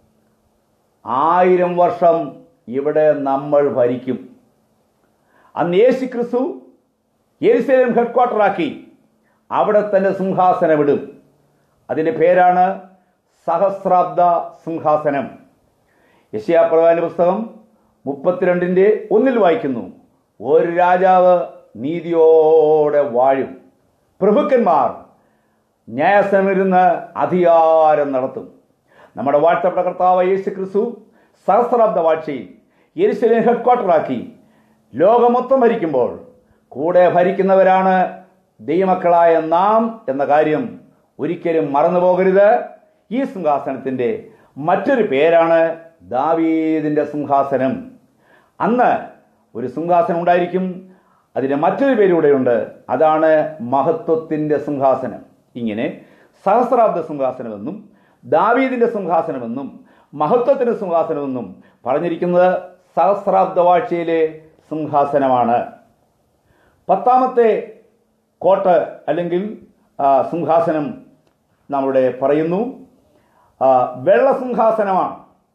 ആയിരം വർഷം ഇവിടെ നമ്മൾ ഭരിക്കും അന്ന് യേശു ക്രിസ്തു യെരുസലേം ഹെഡ്ക്വാർട്ടറാക്കി അവിടെ തന്നെ സിംഹാസനമിടും അതിൻ്റെ പേരാണ് സഹസ്രാബ്ദ സിംഹാസനം യശയാപ്രവാന്റെ പുസ്തകം മുപ്പത്തിരണ്ടിൻ്റെ ഒന്നിൽ വായിക്കുന്നു ഒരു രാജാവ് നീതിയോടെ വാഴും പ്രഭുക്കന്മാർ ന്യായസമിരുന്ന് അധികാരം നടത്തും നമ്മുടെ വാഴ്ത്തപ്പെട്ട കർത്താവ് യേശു ക്രിസ്തു സഹസ്രാബ്ദ വാഴ്ചയിൽ യെരുസലേം ഹെഡ്ക്വാർട്ടറാക്കി ലോകം മൊത്തം ഭരിക്കുമ്പോൾ കൂടെ ഭരിക്കുന്നവരാണ് ദൈവമക്കളായ നാം എന്ന കാര്യം ഒരിക്കലും മറന്നു പോകരുത് ഈ സിംഹാസനത്തിൻ്റെ മറ്റൊരു പേരാണ് ദാവീദിൻ്റെ സിംഹാസനം അന്ന് ഒരു സിംഹാസനം ഉണ്ടായിരിക്കും അതിന് മറ്റൊരു പേരൂടെയുണ്ട് അതാണ് മഹത്വത്തിൻ്റെ സിംഹാസനം ഇങ്ങനെ സഹസ്രാബ്ദ സിംഹാസനമെന്നും ദാവീദിൻ്റെ സിംഹാസനമെന്നും മഹത്വത്തിൻ്റെ സിംഹാസനമെന്നും പറഞ്ഞിരിക്കുന്നത് സഹസ്രാബ്ദ വാഴ്ചയിലെ സിംഹാസനമാണ് പത്താമത്തെ കോട്ട് അല്ലെങ്കിൽ ആ, സിംഹാസനം നമ്മുടെ പറയുന്നു ആ, വെള്ള സിംഹാസനമാണ്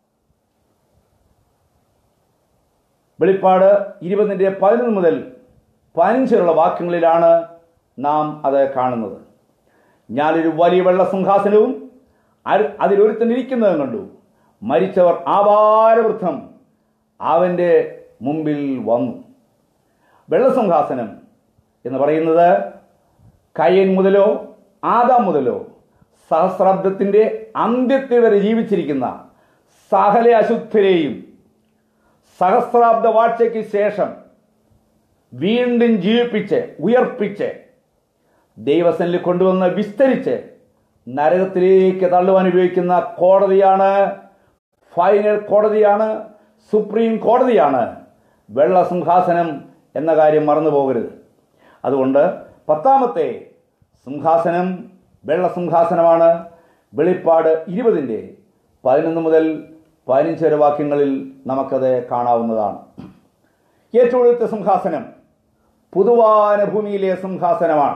വെളിപ്പാട് ഇരുപതിൻ്റെ പതിനൊന്ന് മുതൽ പതിനഞ്ചിലുള്ള വാക്യങ്ങളിലാണ് നാം അത് കാണുന്നത് ഞാനൊരു വലിയ വെള്ള സിംഹാസനവും അര- അതിലൊരുത്തൻ ഇരിക്കുന്നതും കണ്ടു മരിച്ചവർ ആഭാരവൃദ്ധം അവൻ്റെ മുമ്പിൽ വന്നു വെള്ളസിംഹാസനം എന്ന് പറയുന്നത് കയ്യൻ മുതലോ ആദാം മുതലോ സഹസ്രാബ്ദത്തിൻ്റെ അന്ത്യത്തിൽ വരെ ജീവിച്ചിരിക്കുന്ന സകല അശുദ്ധരെയും സഹസ്രാബ്ദ വാഴ്ചയ്ക്ക് ശേഷം വീണ്ടും ജീവിപ്പിച്ച് ഉയർപ്പിച്ച് ദൈവസനിൽ കൊണ്ടുവന്ന് വിസ്തരിച്ച് നരകത്തിലേക്ക് തള്ളുവാൻ ഉപയോഗിക്കുന്ന കോടതിയാണ് ഫൈനൽ കോടതിയാണ് സുപ്രീം കോടതിയാണ് വെള്ള സിംഹാസനം എന്ന കാര്യം മറന്നു പോകരുത് അതുകൊണ്ട് പത്താമത്തെ സിംഹാസനം വെള്ള സിംഹാസനമാണ് വെളിപ്പാട് ഇരുപതിൻ്റെ പതിനൊന്ന് മുതൽ പതിനഞ്ച് വരെ വാക്യങ്ങളിൽ നമുക്കത് കാണാവുന്നതാണ് ഏറ്റവും ഒടുത്ത സിംഹാസനം പുതുവാന ഭൂമിയിലെ സിംഹാസനമാണ്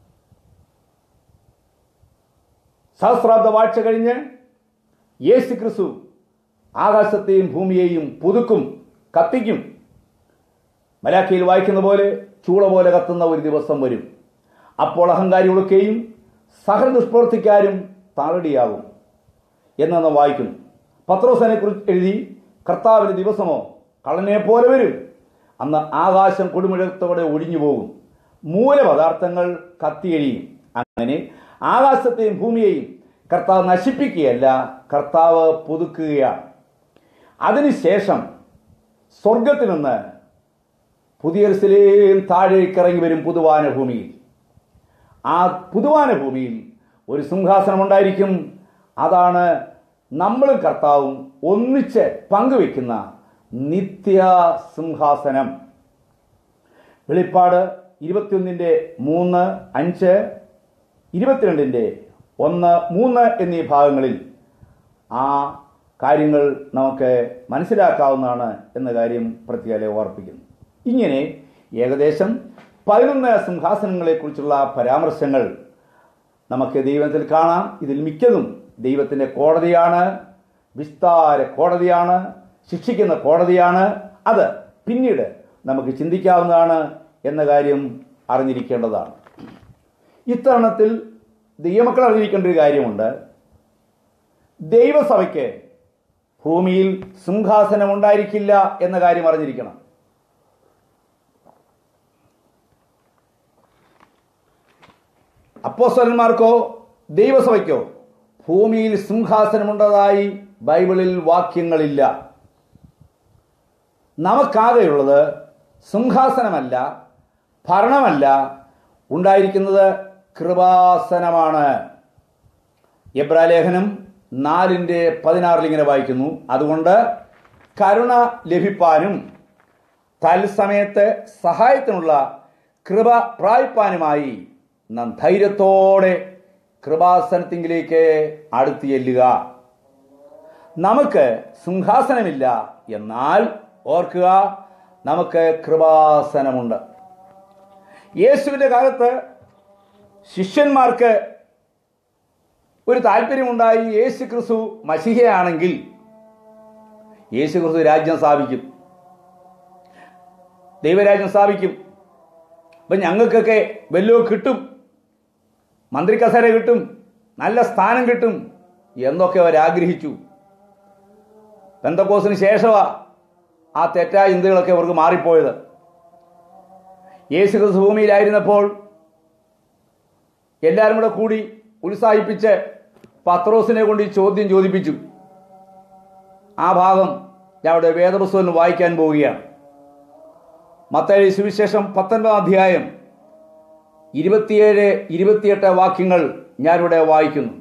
സഹസ്രാബ്ദ വാഴ്ച കഴിഞ്ഞ് യേശു ക്രിസ്തു ആകാശത്തെയും ഭൂമിയെയും പുതുക്കും കത്തിക്കും മലാഖയിൽ വായിക്കുന്ന പോലെ ചൂള പോലെ കത്തുന്ന ഒരു ദിവസം വരും അപ്പോൾ അഹങ്കാരികളൊക്കെയും സഹല ദുഷ്പ്രവർത്തിക്കാരും താളടിയാകും എന്ന് നാം വായിക്കുന്നു പത്രോസനെ കുറിച്ച് എഴുതി കർത്താവിന്റെ ദിവസമോ കള്ളനെ പോലെ വരും അന്ന് ആകാശം കൊടുമുഴത്തോടെ ഒഴിഞ്ഞു പോകും മൂലപദാർത്ഥങ്ങൾ കത്തിയഴിയും അങ്ങനെ ആകാശത്തെയും ഭൂമിയെയും കർത്താവ് നശിപ്പിക്കുകയല്ല കർത്താവ് പുതുക്കുകയാണ് അതിനുശേഷം സ്വർഗത്തിൽ നിന്ന് പുതിയ സ്ഥലം താഴേക്ക് ഇറങ്ങി വരും പുതുവാന ഭൂമിയിൽ ആ പുതുവാന ഭൂമിയിൽ ഒരു സിംഹാസനം ഉണ്ടായിരിക്കും അതാണ് നമ്മളും കർത്താവും ഒന്നിച്ച് പങ്കുവെക്കുന്ന നിത്യ സിംഹാസനം വെളിപ്പാട് ഇരുപത്തിയൊന്നിൻ്റെ മൂന്ന് അഞ്ച് ഇരുപത്തിരണ്ടിൻ്റെ ഒന്ന് മൂന്ന് എന്നീ ഭാഗങ്ങളിൽ ആ കാര്യങ്ങൾ നമുക്ക് മനസ്സിലാക്കാവുന്നതാണ് എന്ന കാര്യം പ്രത്യേകം ഓർപ്പിക്കുന്നു ഇങ്ങനെ ഏകദേശം പതിനൊന്ന് സിംഹാസനങ്ങളെക്കുറിച്ചുള്ള പരാമർശങ്ങൾ നമുക്ക് ദൈവത്തിൽ കാണാം ഇതിൽ മിക്കതും ദൈവത്തിൻ്റെ കോടതിയാണ് വിസ്താര കോടതിയാണ് ശിക്ഷിക്കുന്ന കോടതിയാണ് അത് പിന്നീട് നമുക്ക് ചിന്തിക്കാവുന്നതാണ് എന്ന കാര്യം അറിഞ്ഞിരിക്കേണ്ടതാണ് ഇത്തരണത്തിൽ ദൈവമക്കൾ അറിഞ്ഞിരിക്കേണ്ട ഒരു കാര്യമുണ്ട് ദൈവസഭയ്ക്ക് ഭൂമിയിൽ സിംഹാസനം ഉണ്ടായിരിക്കില്ല എന്ന കാര്യം അറിഞ്ഞിരിക്കണം അപ്പോസ്തലന്മാർക്കോ ദൈവസഭയ്ക്കോ ഭൂമിയിൽ സിംഹാസനമുണ്ടതായി ബൈബിളിൽ വാക്യങ്ങളില്ല നമുക്കാകെയുള്ളത് സിംഹാസനമല്ല ഭരണമല്ല ഉണ്ടായിരിക്കുന്നത് കൃപാസനമാണ് എബ്രാലേഖനം നാലിൻ്റെ പതിനാറിൽ ഇങ്ങനെ വായിക്കുന്നു അതുകൊണ്ട് കരുണ ലഭിപ്പാനും തത്സമയത്ത് സഹായത്തിനുള്ള കൃപ പ്രാപിപ്പാനുമായി നാം ധൈര്യത്തോടെ കൃപാസനത്തിങ്കിലേക്ക് അടുത്ത് ചെല്ലുക നമുക്ക് സിംഹാസനമില്ല എന്നാൽ ഓർക്കുക നമുക്ക് കൃപാസനമുണ്ട് യേശുവിൻ്റെ കാലത്ത് ശിഷ്യന്മാർക്ക് ഒരു താല്പര്യമുണ്ടായി യേശു ക്രിസ്തു മഷിഹയാണെങ്കിൽ യേശു ക്രിസ്തു രാജ്യം സ്ഥാപിക്കും ദൈവരാജ്യം സ്ഥാപിക്കും അപ്പം ഞങ്ങൾക്കൊക്കെ വല്ലോ കിട്ടും മന്ത്രി കസേര കിട്ടും നല്ല സ്ഥാനം കിട്ടും എന്നൊക്കെ അവർ ആഗ്രഹിച്ചു ബന്ധക്കോസിന് ശേഷമാ ആ തെറ്റായ ചിന്തകളൊക്കെ അവർക്ക് മാറിപ്പോയത് യേശു ക്രിസ്തു ഭൂമിയിലായിരുന്നപ്പോൾ എല്ലാവരും കൂടെ കൂടി ഉത്സാഹിപ്പിച്ച് പത്രോസിനെ കൊണ്ട് ഈ ചോദ്യം ചോദിപ്പിച്ചു ആ ഭാഗം ഞാൻ അവിടെ വേദപുസ്തകം വായിക്കാൻ പോവുകയാണ് മത്തായി സുവിശേഷം പത്തൊൻപതാം അധ്യായം ഇരുപത്തിയേഴ് ഇരുപത്തിയെട്ട് വാക്യങ്ങൾ ഞാനിവിടെ വായിക്കുന്നു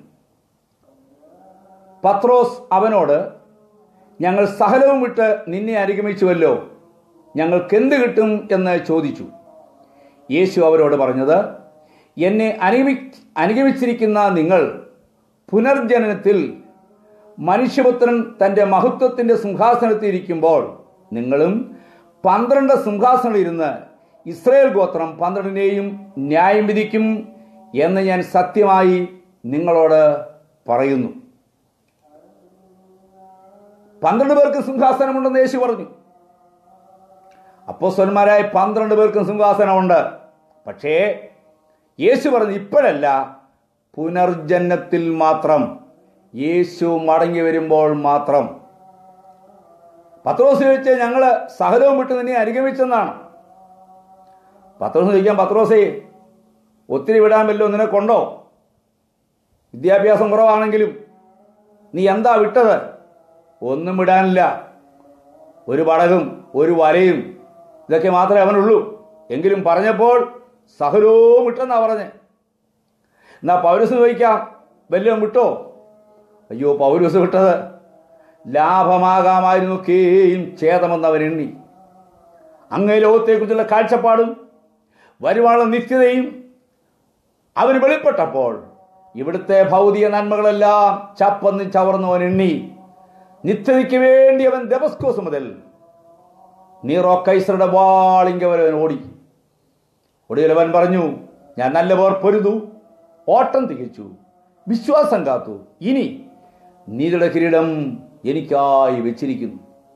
പത്രോസ് അവനോട് ഞങ്ങൾ സഹലവും വിട്ട് നിന്നെ അനുഗമിച്ചുവല്ലോ ഞങ്ങൾക്കെന്ത് കിട്ടും എന്ന് ചോദിച്ചു യേശു അവരോട് പറഞ്ഞത് എന്നെ അനുഗമി അനുഗമിച്ചിരിക്കുന്ന നിങ്ങൾ പുനർജനനത്തിൽ മനുഷ്യപുത്രൻ തൻ്റെ മഹത്വത്തിൻ്റെ സിംഹാസനത്തിൽ ഇരിക്കുമ്പോൾ നിങ്ങളും പന്ത്രണ്ട് സിംഹാസനത്തിലിരുന്ന് ഇസ്രയേൽ ഗോത്രം പന്ത്രണ്ടിനെയും ന്യായം വിധിക്കും എന്ന് ഞാൻ സത്യമായി നിങ്ങളോട് പറയുന്നു പന്ത്രണ്ട് പേർക്ക് സിംഹാസനമുണ്ടെന്ന് യേശു പറഞ്ഞു അപ്പോസ്വന്മാരായ പന്ത്രണ്ട് പേർക്കും സിംഹാസനമുണ്ട് പക്ഷേ യേശു പറഞ്ഞു ഇപ്പോഴല്ല പുനർജന്മത്തിൽ മാത്രം യേശു മടങ്ങി വരുമ്പോൾ മാത്രം പത്രോസ് ചോദിച്ച് ഞങ്ങൾ സഹലവും വിട്ട് നിന്നെ അനുഗമിച്ചെന്നാണ് പത്രോസ് ചോദിക്കാൻ പത്രോസേ ഒത്തിരി വിടാൻ വല്ലോ നിനക്കൊണ്ടോ വിദ്യാഭ്യാസം കുറവാണെങ്കിലും നീ എന്താ വിട്ടത് ഒന്നും വിടാനില്ല ഒരു പടകും ഒരു വലയും ഇതൊക്കെ മാത്രമേ അവനുള്ളൂ എങ്കിലും പറഞ്ഞപ്പോൾ സഹലവും വിട്ടെന്നാ പറഞ്ഞ് എന്നാ പൗരസ് ചോദിക്കാം വല്ലതും വിട്ടോ അയ്യോ പൗരസ് വിട്ടത് ലാഭമാകാമായിരുന്നു കേയും ഛേദമെന്നവൻ എണ്ണി അങ്ങേ ലോകത്തെക്കുറിച്ചുള്ള കാഴ്ചപ്പാടും വരുവാനുള്ള നിത്യതയും അവന് വെളിപ്പെട്ടപ്പോൾ ഇവിടുത്തെ ഭൗതിക നന്മകളെല്ലാം ചപ്പന്ന് ചവർന്നവൻ എണ്ണി നിത്യതയ്ക്ക് വേണ്ടി അവൻ ദമസ്കോസ് മുതൽ നീറോ കൈസറുടെ വാളിങ്ക വരെ അവൻ ഓടി ഒടുവിൽ അവൻ പറഞ്ഞു ഞാൻ നല്ല പേർ പൊരുതു ഓട്ടം തികച്ചു വിശ്വാസം കാത്തു ഇനി നീതിയുടെ കിരീടം എനിക്കായി വെച്ചിരിക്കുന്നു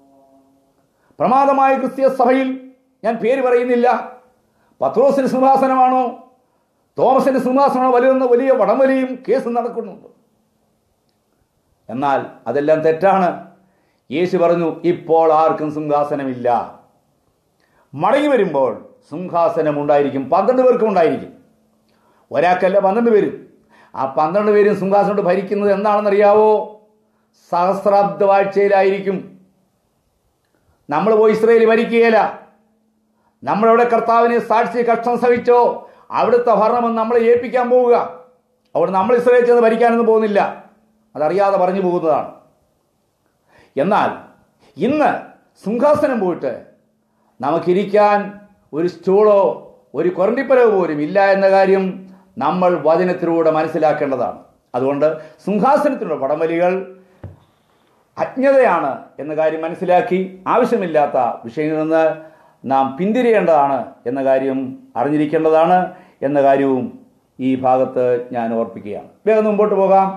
പ്രമാദമായ ക്രിസ്തീയ സഭയിൽ ഞാൻ പേര് പറയുന്നില്ല പത്രോസിന് സിംഹാസനമാണോ തോമസിന്റെ സിംഹാസനമാണോ വലുതെന്ന വലിയ വടംവലിയും കേസും നടക്കുന്നുണ്ട് എന്നാൽ അതെല്ലാം തെറ്റാണ് യേശു പറഞ്ഞു ഇപ്പോൾ ആർക്കും സിംഹാസനമില്ല മടങ്ങി വരുമ്പോൾ സിംഹാസനം ഉണ്ടായിരിക്കും പന്ത്രണ്ട് പേർക്കും ഉണ്ടായിരിക്കും ഒരാൾക്കല്ല പന്ത്രണ്ട് പേരും ആ പന്ത്രണ്ട് പേരും സിംഹാസനം ഭരിക്കുന്നത് എന്താണെന്നറിയാവോ സഹസ്രാബ്ദ വാഴ്ചയിലായിരിക്കും നമ്മൾ പോയി ഇസ്രയേൽ ഭരിക്കുകയില്ല നമ്മളവിടെ കർത്താവിനെ സാക്ഷി കഷ്ടം സഹിച്ചോ അവിടുത്തെ ഭരണം നമ്മളെ ഏൽപ്പിക്കാൻ പോവുക അവിടെ നമ്മൾ ഇസ്രയേൽ ചെന്ന് ഭരിക്കാനൊന്നും പോകുന്നില്ല അതറിയാതെ പറഞ്ഞു പോകുന്നതാണ് എന്നാൽ ഇന്ന് സിംഹാസനം പോയിട്ട് നമുക്കിരിക്കാൻ ഒരു സ്റ്റൂളോ ഒരു കൊരണ്ടിപ്പലവ് പോലും ഇല്ല എന്ന കാര്യം നമ്മൾ വചനത്തിലൂടെ മനസ്സിലാക്കേണ്ടതാണ് അതുകൊണ്ട് സിംഹാസനത്തിനുള്ള വടംവലികൾ അജ്ഞതയാണ് എന്ന കാര്യം മനസ്സിലാക്കി ആവശ്യമില്ലാത്ത വിഷയങ്ങളിൽ നിന്ന് നാം പിന്തിരിയേണ്ടതാണ് എന്ന കാര്യം അറിഞ്ഞിരിക്കേണ്ടതാണ് എന്ന കാര്യവും ഈ ഭാഗത്ത് ഞാൻ ഓർപ്പിക്കുകയാണ് വേഗം മുമ്പോട്ട് പോകാം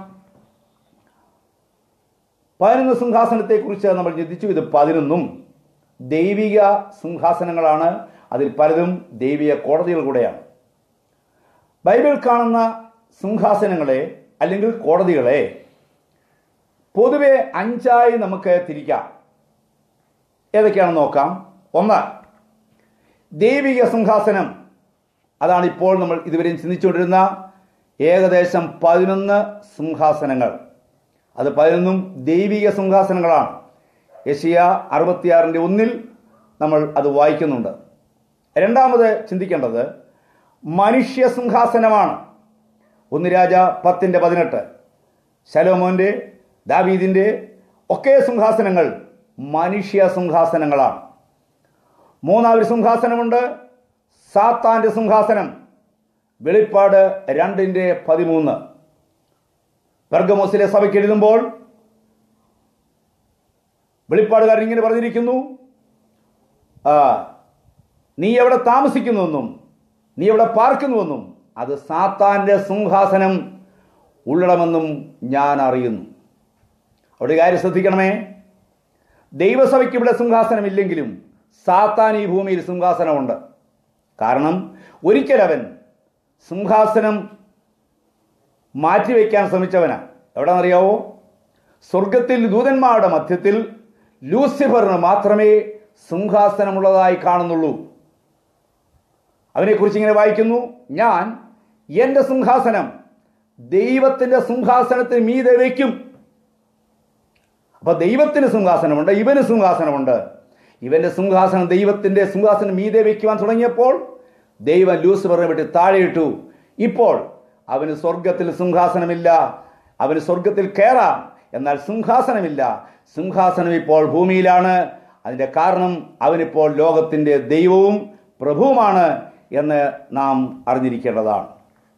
പതിനൊന്ന് സിംഹാസനത്തെക്കുറിച്ച് നമ്മൾ ചിന്തിച്ചു ഇത് പതിനൊന്നും ദൈവിക സിംഹാസനങ്ങളാണ് അതിൽ പലതും ദൈവിക കോടതികൾ കൂടെയാണ് ബൈബിൾ കാണുന്ന സിംഹാസനങ്ങളെ അല്ലെങ്കിൽ കോടതികളെ പൊതുവെ അഞ്ചായി നമുക്ക് തിരിക്കാം ഏതൊക്കെയാണെന്ന് നോക്കാം ഒന്ന് ദൈവിക സിംഹാസനം അതാണ് ഇപ്പോൾ നമ്മൾ ഇതുവരെയും ചിന്തിച്ചുകൊണ്ടിരുന്ന ഏകദേശം പതിനൊന്ന് സിംഹാസനങ്ങൾ അത് പതിനൊന്നും ദൈവിക സിംഹാസനങ്ങളാണ് യശിയ അറുപത്തിയാറിൻ്റെ ഒന്നിൽ നമ്മൾ അത് വായിക്കുന്നുണ്ട് രണ്ടാമത് ചിന്തിക്കേണ്ടത് മനുഷ്യ സിംഹാസനമാണ് ഒന്ന് രാജ പത്തിൻ്റെ പതിനെട്ട് ശലോമോൻ്റെ ദാവീദിൻ്റെ ഒക്കെ സിംഹാസനങ്ങൾ മനുഷ്യ സിംഹാസനങ്ങളാണ് മൂന്നാമൊരു സിംഹാസനമുണ്ട് സാത്താന്റെ സിംഹാസനം വെളിപ്പാട് രണ്ടിൻ്റെ പതിമൂന്ന് ബർഗമോസിലെ സഭയ്ക്ക് എഴുതുമ്പോൾ വെളിപ്പാടുകാരൻ ഇങ്ങനെ പറഞ്ഞിരിക്കുന്നു ആ, നീ എവിടെ താമസിക്കുന്നുവെന്നും നീ എവിടെ പാർക്കുന്നുവെന്നും അത് സാത്താന്റെ സിംഹാസനം ഉള്ളണമെന്നും ഞാൻ അറിയുന്നു അവിടെ ഒരു കാര്യം ശ്രദ്ധിക്കണമേ ദൈവസഭയ്ക്ക് ഇവിടെ സിംഹാസനമില്ലെങ്കിലും സാത്താൻ ഈ ഭൂമിയിൽ സിംഹാസനമുണ്ട് കാരണം ഒരിക്കൽ അവൻ സിംഹാസനം മാറ്റിവെക്കാൻ ശ്രമിച്ചവനാ എവിടെന്നറിയാവോ സ്വർഗത്തിൽ ദൂതന്മാരുടെ മധ്യത്തിൽ ലൂസിഫറിന് മാത്രമേ സിംഹാസനമുള്ളതായി കാണുന്നുള്ളൂ അവനെക്കുറിച്ച് ഇങ്ങനെ വായിക്കുന്നു ഞാൻ എൻ്റെ സിംഹാസനം ദൈവത്തിൻ്റെ സിംഹാസനത്തിന് മീതെ വയ്ക്കും അപ്പൊ ദൈവത്തിന് സിംഹാസനമുണ്ട് ഇവന് സിംഹാസനമുണ്ട് ഇവന്റെ സിംഹാസനം ദൈവത്തിന്റെ സിംഹാസനം മീതെ വയ്ക്കുവാൻ തുടങ്ങിയപ്പോൾ ദൈവം ലൂസിഫറിനെ വിട്ട് താഴെയിട്ടു ഇപ്പോൾ അവന് സ്വർഗത്തിൽ സിംഹാസനമില്ല അവന് സ്വർഗത്തിൽ കയറാം എന്നാൽ സിംഹാസനമില്ല സിംഹാസനം ഇപ്പോൾ ഭൂമിയിലാണ് അതിന്റെ കാരണം അവനിപ്പോൾ ലോകത്തിന്റെ ദൈവവും പ്രഭുവുമാണ് എന്ന് നാം അറിഞ്ഞിരിക്കേണ്ടതാണ്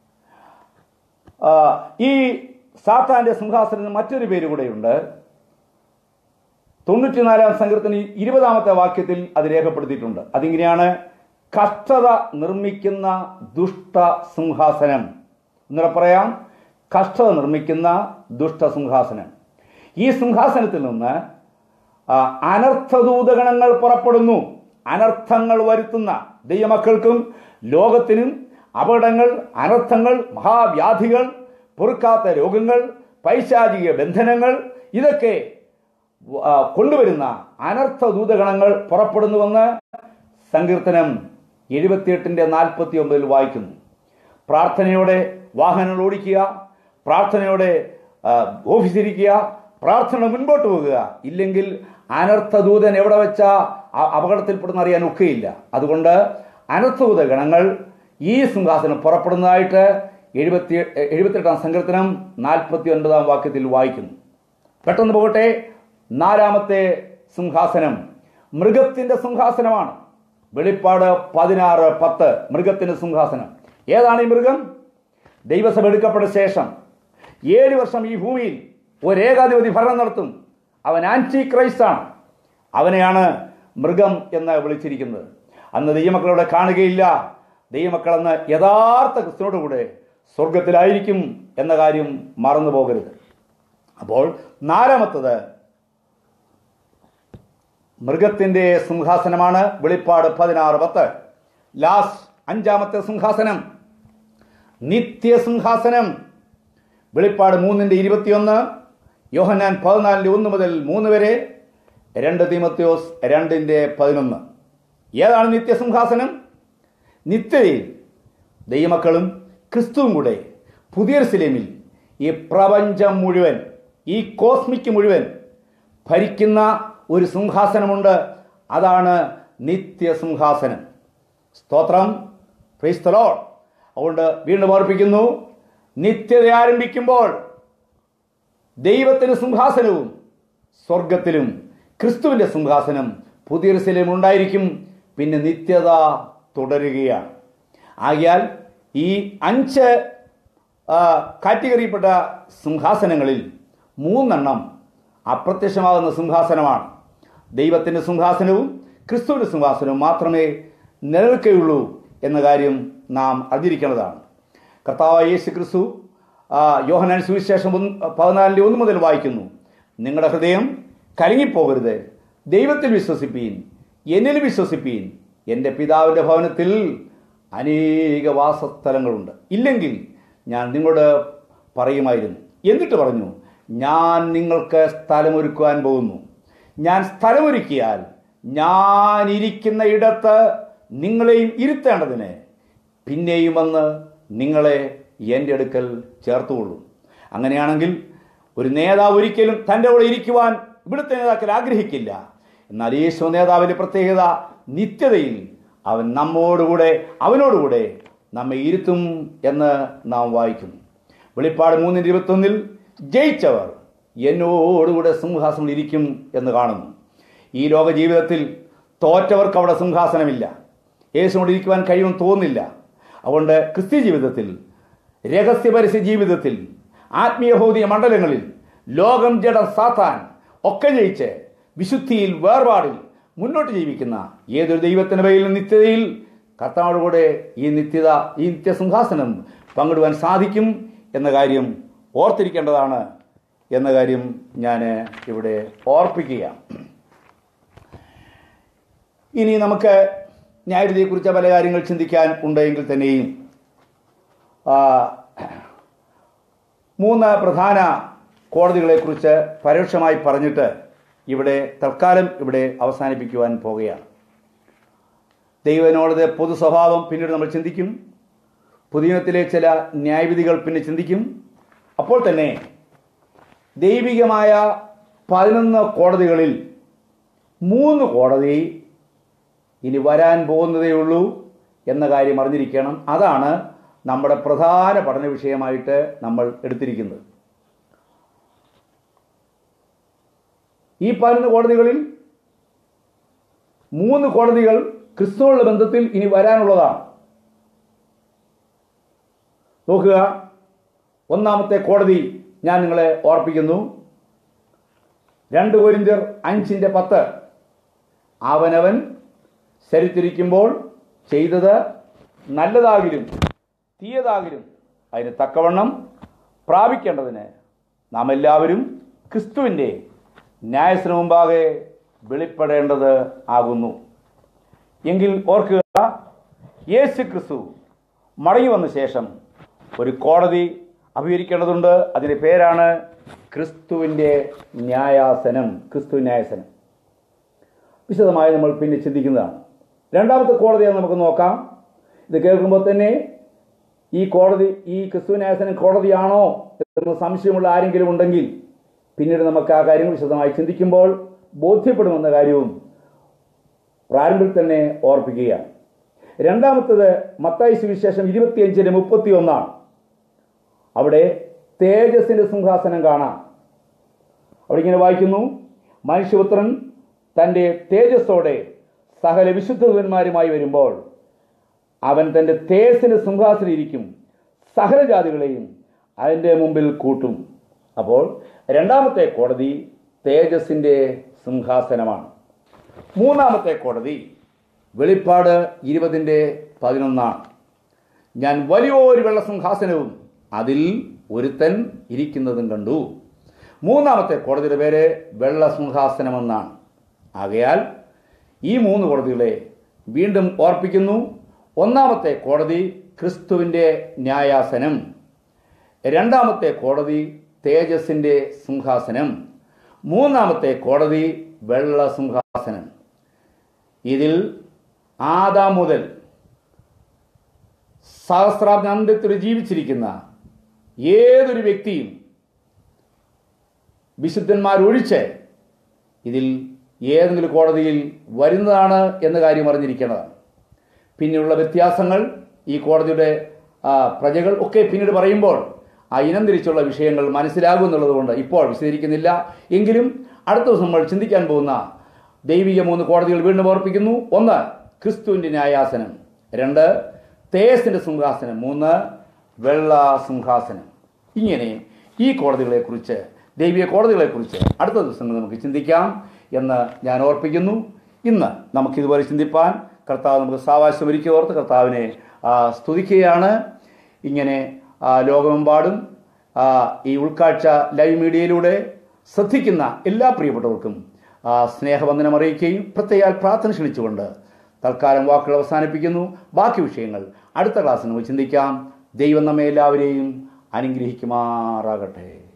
ആ, ഈ സാത്താന്റെ സിംഹാസനത്തിന് മറ്റൊരു പേര് കൂടെയുണ്ട് തൊണ്ണൂറ്റിനാലാം സംഘത്തിന് ഇരുപതാമത്തെ വാക്യത്തിൽ അത് രേഖപ്പെടുത്തിയിട്ടുണ്ട് അതിങ്ങനെയാണ് കഷ്ടത നിർമ്മിക്കുന്ന ദുഷ്ട സിംഹാസനം എന്നൂടെ പറയാം കഷ്ടത നിർമ്മിക്കുന്ന ദുഷ്ട സിംഹാസനം ഈ സിംഹാസനത്തിൽ നിന്ന് ആ, അനർത്ഥദൂതഗണങ്ങൾ പുറപ്പെടുന്നു അനർത്ഥങ്ങൾ വരുത്തുന്ന ദൈവമക്കൾക്കും ലോകത്തിനും അപകടങ്ങൾ അനർത്ഥങ്ങൾ മഹാവ്യാധികൾ പൊറുക്കാത്ത രോഗങ്ങൾ പൈശാചിക ബന്ധനങ്ങൾ ഇതൊക്കെ ആ, കൊണ്ടുവരുന്ന അനർത്ഥ ദൂതഗണങ്ങൾ പുറപ്പെടുന്നുവെന്ന് സങ്കീർത്തനം എഴുപത്തിയെട്ടിൻ്റെ നാൽപ്പത്തി ഒമ്പതിൽ വായിക്കുന്നു പ്രാർത്ഥനയോടെ വാഹനങ്ങൾ ഓടിക്കുക പ്രാർത്ഥനയോടെ ആ, ഓഫീസിരിക്കുക പ്രാർത്ഥന മുൻപോട്ട് പോകുക ഇല്ലെങ്കിൽ അനർത്ഥദൂതൻ എവിടെ വെച്ചാ ആ അപകടത്തിൽപ്പെടുന്ന അറിയാൻ ഒക്കെയില്ല അതുകൊണ്ട് അനർത്ഥദൂത ഗണങ്ങൾ ഈ സിംഹാസനം പുറപ്പെടുന്നതായിട്ട് എഴുപത്തി എഴുപത്തിയെട്ടാം സങ്കീർത്തനം നാൽപ്പത്തി ഒൻപതാം വാക്യത്തിൽ വായിക്കുന്നു പെട്ടെന്ന് പോകട്ടെ നാലാമത്തെ സിംഹാസനം മൃഗത്തിന്റെ സിംഹാസനമാണ് വെളിപ്പാട് പതിനാറ് പത്ത് മൃഗത്തിന്റെ സിംഹാസനം ഏതാണ് ഈ മൃഗം ദൈവസഭ എടുക്കപ്പെട്ട ശേഷം ഏഴ് വർഷം ഈ ഭൂമിയിൽ ഒരേകാധിപതി ഭരണം നടത്തും അവൻ ആന്റി ക്രൈസ്റ്റാണ് അവനെയാണ് മൃഗം എന്ന് വിളിച്ചിരിക്കുന്നത് അന്ന് ദൈവമക്കളവിടെ കാണുകയില്ല ദൈവമക്കളെന്ന് യഥാർത്ഥ ക്രിസ്തുനോടുകൂടെ സ്വർഗത്തിലായിരിക്കും എന്ന കാര്യം മറന്നു പോകരുത് അപ്പോൾ നാലാമത്തത് മൃഗത്തിന്റെ സിംഹാസനമാണ് വെളിപ്പാട് പതിനാറ് പത്ത് ലാസ്റ്റ് അഞ്ചാമത്തെ സിംഹാസനം നിത്യസിംഹാസനം വെളിപ്പാട് മൂന്നിന്റെ ഇരുപത്തിയൊന്ന് യോഹന്നാൻ പതിനാലിന്റെ ഒന്ന് മുതൽ മൂന്ന് വരെ രണ്ട് തീമത്യോസ് രണ്ടിന്റെ പതിനൊന്ന് ഏതാണ് നിത്യസിംഹാസനം നിത്യതയിൽ ദൈവമക്കളും ക്രിസ്തുവും കൂടെ പുതിയ സിലേമിൽ ഈ പ്രപഞ്ചം മുഴുവൻ ഈ കോസ്മിക് മുഴുവൻ ഭരിക്കുന്ന ഒരു സിംഹാസനമുണ്ട് അതാണ് നിത്യസിംഹാസനം സ്തോത്രം ക്രൈസ്തലോ അതുകൊണ്ട് വീണ്ടും ഓർപ്പിക്കുന്നു നിത്യത ആരംഭിക്കുമ്പോൾ ദൈവത്തിന് സിംഹാസനവും സ്വർഗത്തിലും ക്രിസ്തുവിന്റെ സിംഹാസനം പുതിയ സിലേം ഉണ്ടായിരിക്കും പിന്നെ നിത്യത തുടരുകയാണ് ആകിയാൽ ഈ അഞ്ച് ആ, കാറ്റഗറിയിൽപ്പെട്ട സിംഹാസനങ്ങളിൽ മൂന്നെണ്ണം അപ്രത്യക്ഷമാകുന്ന സിംഹാസനമാണ് ദൈവത്തിൻ്റെ സിംഹാസനവും ക്രിസ്തുവിൻ്റെ സിംഹാസനവും മാത്രമേ നിലനിൽക്കുകയുള്ളൂ എന്ന കാര്യം നാം അറിഞ്ഞിരിക്കേണ്ടതാണ് കർത്താവ് യേശു ക്രിസ്തു ആ, യോഹന്നാൻ സുവിശേഷം ഒന്ന് പതിനാലിൻ്റെ ഒന്ന് മുതൽ വായിക്കുന്നു നിങ്ങളുടെ ഹൃദയം കലങ്ങിപ്പോകരുത് ദൈവത്തിൽ വിശ്വസിപ്പീൻ എന്നിൽ വിശ്വസിപ്പീൻ എൻ്റെ പിതാവിൻ്റെ ഭവനത്തിൽ അനേക വാസസ്ഥലങ്ങളുണ്ട് ഇല്ലെങ്കിൽ ഞാൻ നിങ്ങളോട് പറയുമായിരുന്നു എന്നിട്ട് പറഞ്ഞു ഞാൻ നിങ്ങൾക്ക് സ്ഥലമൊരുക്കുവാൻ പോകുന്നു ഞാൻ സ്ഥലമൊരുക്കിയാൽ ഞാൻ ഇരിക്കുന്ന ഇടത്ത് നിങ്ങളെയും ഇരുത്തേണ്ടതിന് പിന്നെയും വന്ന് നിങ്ങളെ എൻ്റെ അടുക്കൽ ചേർത്തുകൊള്ളും അങ്ങനെയാണെങ്കിൽ ഒരു നേതാവ് ഒരിക്കലും തൻ്റെ കൂടെ ഇരിക്കുവാൻ ഇവിടുത്തെ നേതാക്കൾ ആഗ്രഹിക്കില്ല എന്നാൽ യേശു നേതാവിൻ്റെ പ്രത്യേകത നിത്യതയിൽ അവൻ നമ്മോടുകൂടെ അവനോടുകൂടെ നമ്മെ ഇരുത്തും എന്ന് നാം വായിക്കുന്നു വെളിപ്പാട് മൂന്നിന് ഇരുപത്തൊന്നിൽ ജയിച്ചവർ എന്നോടുകൂടെ സിംഹാസനത്തിൽ ഇരിക്കും എന്ന് കാണുന്നു ഈ ലോക ജീവിതത്തിൽ തോറ്റവർക്ക് അവിടെ സിംഹാസനമില്ല യേശുനോട് ഇരിക്കുവാൻ കഴിയുമെന്ന് തോന്നുന്നില്ല അതുകൊണ്ട് ക്രിസ്ത്യ ജീവിതത്തിൽ രഹസ്യപരസ്യ ജീവിതത്തിൽ ആത്മീയ ഭൗതിക മണ്ഡലങ്ങളിൽ ലോകം ജഡം സാത്താൻ ഒക്കെ ജയിച്ച് വിശുദ്ധിയിൽ വേർപാടിൽ മുന്നോട്ട് ജീവിക്കുന്ന ഏതൊരു ദൈവത്തിൻ്റെ പേരിൽ നിത്യതയിൽ കർത്താവോടുകൂടെ ഈ നിത്യത ഈ നിത്യസിംഹാസനം പങ്കിടുവാൻ സാധിക്കും എന്ന കാര്യം ഓർത്തിരിക്കേണ്ടതാണ് എന്ന കാര്യം ഞാൻ ഇവിടെ ഓർപ്പിക്കുകയാണ് ഇനി നമുക്ക് ന്യായവിധിയെക്കുറിച്ച് പല കാര്യങ്ങൾ ചിന്തിക്കാൻ ഉണ്ടെങ്കിൽ തന്നെയും ആ, മൂന്ന് പ്രധാന കോടതികളെക്കുറിച്ച് പരോക്ഷമായി പറഞ്ഞിട്ട് ഇവിടെ തൽക്കാലം ഇവിടെ അവസാനിപ്പിക്കുവാൻ പോകുകയാണ് ദൈവനോടത് പൊതു സ്വഭാവം പിന്നീട് നമ്മൾ ചിന്തിക്കും പുതിയത്തിലെ ചില ന്യായവിധികൾ പിന്നെ ചിന്തിക്കും അപ്പോൾ തന്നെ ദൈവികമായ പതിനൊന്ന് കോടതികളിൽ മൂന്ന് കോടതി ഇനി വരാൻ പോകുന്നതേ ഉള്ളൂ എന്ന കാര്യം അറിഞ്ഞിരിക്കണം അതാണ് നമ്മുടെ പ്രധാന പഠന വിഷയമായിട്ട് നമ്മൾ എടുത്തിരിക്കുന്നത് ഈ പതിനൊന്ന് കോടതികളിൽ മൂന്ന് കോടതികൾ ക്രിസ്തുവുള്ള ബന്ധത്തിൽ ഇനി വരാനുള്ളതാണ് നോക്കുക ഒന്നാമത്തെ കോടതി ഞാൻ നിങ്ങളെ ഓർപ്പിക്കുന്നു രണ്ട് കോരിന്ത്യർ അഞ്ചിൻ്റെ പത്ത് അവനവൻ ശരിത്തിരിക്കുമ്പോൾ ചെയ്തത് നല്ലതാകിലും തീയതാകിലും അതിന് തക്കവണ്ണം പ്രാപിക്കേണ്ടതിന് നാം എല്ലാവരും ക്രിസ്തുവിൻ്റെ ന്യായത്തിന് മുമ്പാകെ വെളിപ്പെടേണ്ടത് ആകുന്നു എങ്കിൽ ഓർക്കുക യേശു ക്രിസ്തു മടങ്ങി വന്ന ശേഷം ഒരു കോടതി അഭികരിക്കേണ്ടതുണ്ട് അതിൻ്റെ പേരാണ് ക്രിസ്തുവിൻ്റെ ന്യായാസനം ക്രിസ്തു ന്യായാസനം വിശദമായി നമ്മൾ പിന്നെ ചിന്തിക്കുന്നതാണ് രണ്ടാമത്തെ കോടതിയെ നമുക്ക് നോക്കാം ഇത് കേൾക്കുമ്പോൾ തന്നെ ഈ കോടതി ഈ ക്രിസ്തു ന്യായാസനം കോടതിയാണോ എന്ന് സംശയമുള്ള ആരെങ്കിലും ഉണ്ടെങ്കിൽ പിന്നീട് നമുക്ക് ആ കാര്യങ്ങൾ വിശദമായി ചിന്തിക്കുമ്പോൾ ബോധ്യപ്പെടുമെന്ന കാര്യവും പ്രാരംഭത്തിൽ തന്നെ ഓർപ്പിക്കുകയാണ് രണ്ടാമത്തത് മത്തായി സുവിശേഷം ഇരുപത്തിയഞ്ചിന് മുപ്പത്തി ഒന്നാണ് അവിടെ തേജസ്സിന്റെ സിംഹാസനം കാണാം അവിടെ ഇങ്ങനെ വായിക്കുന്നു മനുഷ്യപുത്രൻ തൻ്റെ തേജസ്സോടെ സകല വിശുദ്ധന്മാരുമായി വരുമ്പോൾ അവൻ തൻ്റെ തേജസ്സിന്റെ സിംഹാസനം ഇരിക്കും സകല ജാതികളെയും അതിൻ്റെ മുമ്പിൽ കൂട്ടും അപ്പോൾ രണ്ടാമത്തെ കോടതി തേജസ്സിൻ്റെ സിംഹാസനമാണ് മൂന്നാമത്തെ കോടതി വെളിപ്പാട് ഇരുപതിൻ്റെ പതിനൊന്നാണ് ഞാൻ വലിയൊരു വെള്ള സിംഹാസനവും അതിൽ ഒരുത്തൻ ഇരിക്കുന്നതും കണ്ടു മൂന്നാമത്തെ കോടതിയുടെ പേര് വെള്ള സിംഹാസനമെന്നാണ് ആകയാൽ ഈ മൂന്ന് കോടതികളെ വീണ്ടും ഓർപ്പിക്കുന്നു ഒന്നാമത്തെ കോടതി ക്രിസ്തുവിൻ്റെ ന്യായാസനം രണ്ടാമത്തെ കോടതി തേജസ്സിൻ്റെ സിംഹാസനം മൂന്നാമത്തെ കോടതി വെള്ള സിംഹാസനം ഇതിൽ ആദാം മുതൽ സഹസ്രാബ്ദത്തിൽ ജീവിച്ചിരിക്കുന്ന ഏതൊരു വ്യക്തിയും വിശുദ്ധന്മാരൊഴിച്ച് ഇതിൽ ഏതെങ്കിലും കോടതിയിൽ വരുന്നതാണ് എന്ന കാര്യം അറിഞ്ഞിരിക്കേണ്ടതാണ് പിന്നെയുള്ള വ്യത്യാസങ്ങൾ ഈ കോടതിയുടെ ആ, പ്രജകൾ ഒക്കെ പിന്നീട് പറയുമ്പോൾ ആ ഇനം തിരിച്ചുള്ള വിഷയങ്ങൾ മനസ്സിലാകും എന്നുള്ളതുകൊണ്ട് ഇപ്പോൾ വിശദീകരിക്കുന്നില്ല എങ്കിലും അടുത്ത ദിവസം നമ്മൾ ചിന്തിക്കാൻ പോകുന്ന ദൈവിക മൂന്ന് കോടതികൾ വീണ്ടും ഓർപ്പിക്കുന്നു ഒന്ന് ക്രിസ്തുവിൻ്റെ ന്യായാസനം രണ്ട് തേസിൻ്റെ സിംഹാസനം മൂന്ന് വെള്ള സിംഹാസനം ഇങ്ങനെ ഈ കോടതികളെക്കുറിച്ച് ദൈവിക കോടതികളെക്കുറിച്ച് അടുത്ത ദിവസങ്ങൾ നമുക്ക് ചിന്തിക്കാം എന്ന് ഞാൻ ഓർപ്പിക്കുന്നു ഇന്ന് നമുക്കിതുപോലെ ചിന്തിപ്പാൻ കർത്താവ് നമുക്ക് സാവാശ്യം ഒരുക്കി ഓർത്ത് കർത്താവിനെ ആ, സ്തുതിക്കുകയാണ് ഇങ്ങനെ ആ, ലോകമെമ്പാടും ആ, ഈ ഉൾക്കാഴ്ച ലൈവ് മീഡിയയിലൂടെ ശ്രദ്ധിക്കുന്ന എല്ലാ പ്രിയപ്പെട്ടവർക്കും ആ, സ്നേഹവന്ദനം അറിയിക്കുകയും പ്രത്യേക പ്രാർത്ഥന ക്ഷണിച്ചുകൊണ്ട് തൽക്കാലം വാക്കുകൾ അവസാനിപ്പിക്കുന്നു ബാക്കി വിഷയങ്ങൾ അടുത്ത ക്ലാസ്സിൽ നമുക്ക് ചിന്തിക്കാം ദൈവം നമ്മെ എല്ലാവരെയും അനുഗ്രഹിക്കുമാറാകട്ടെ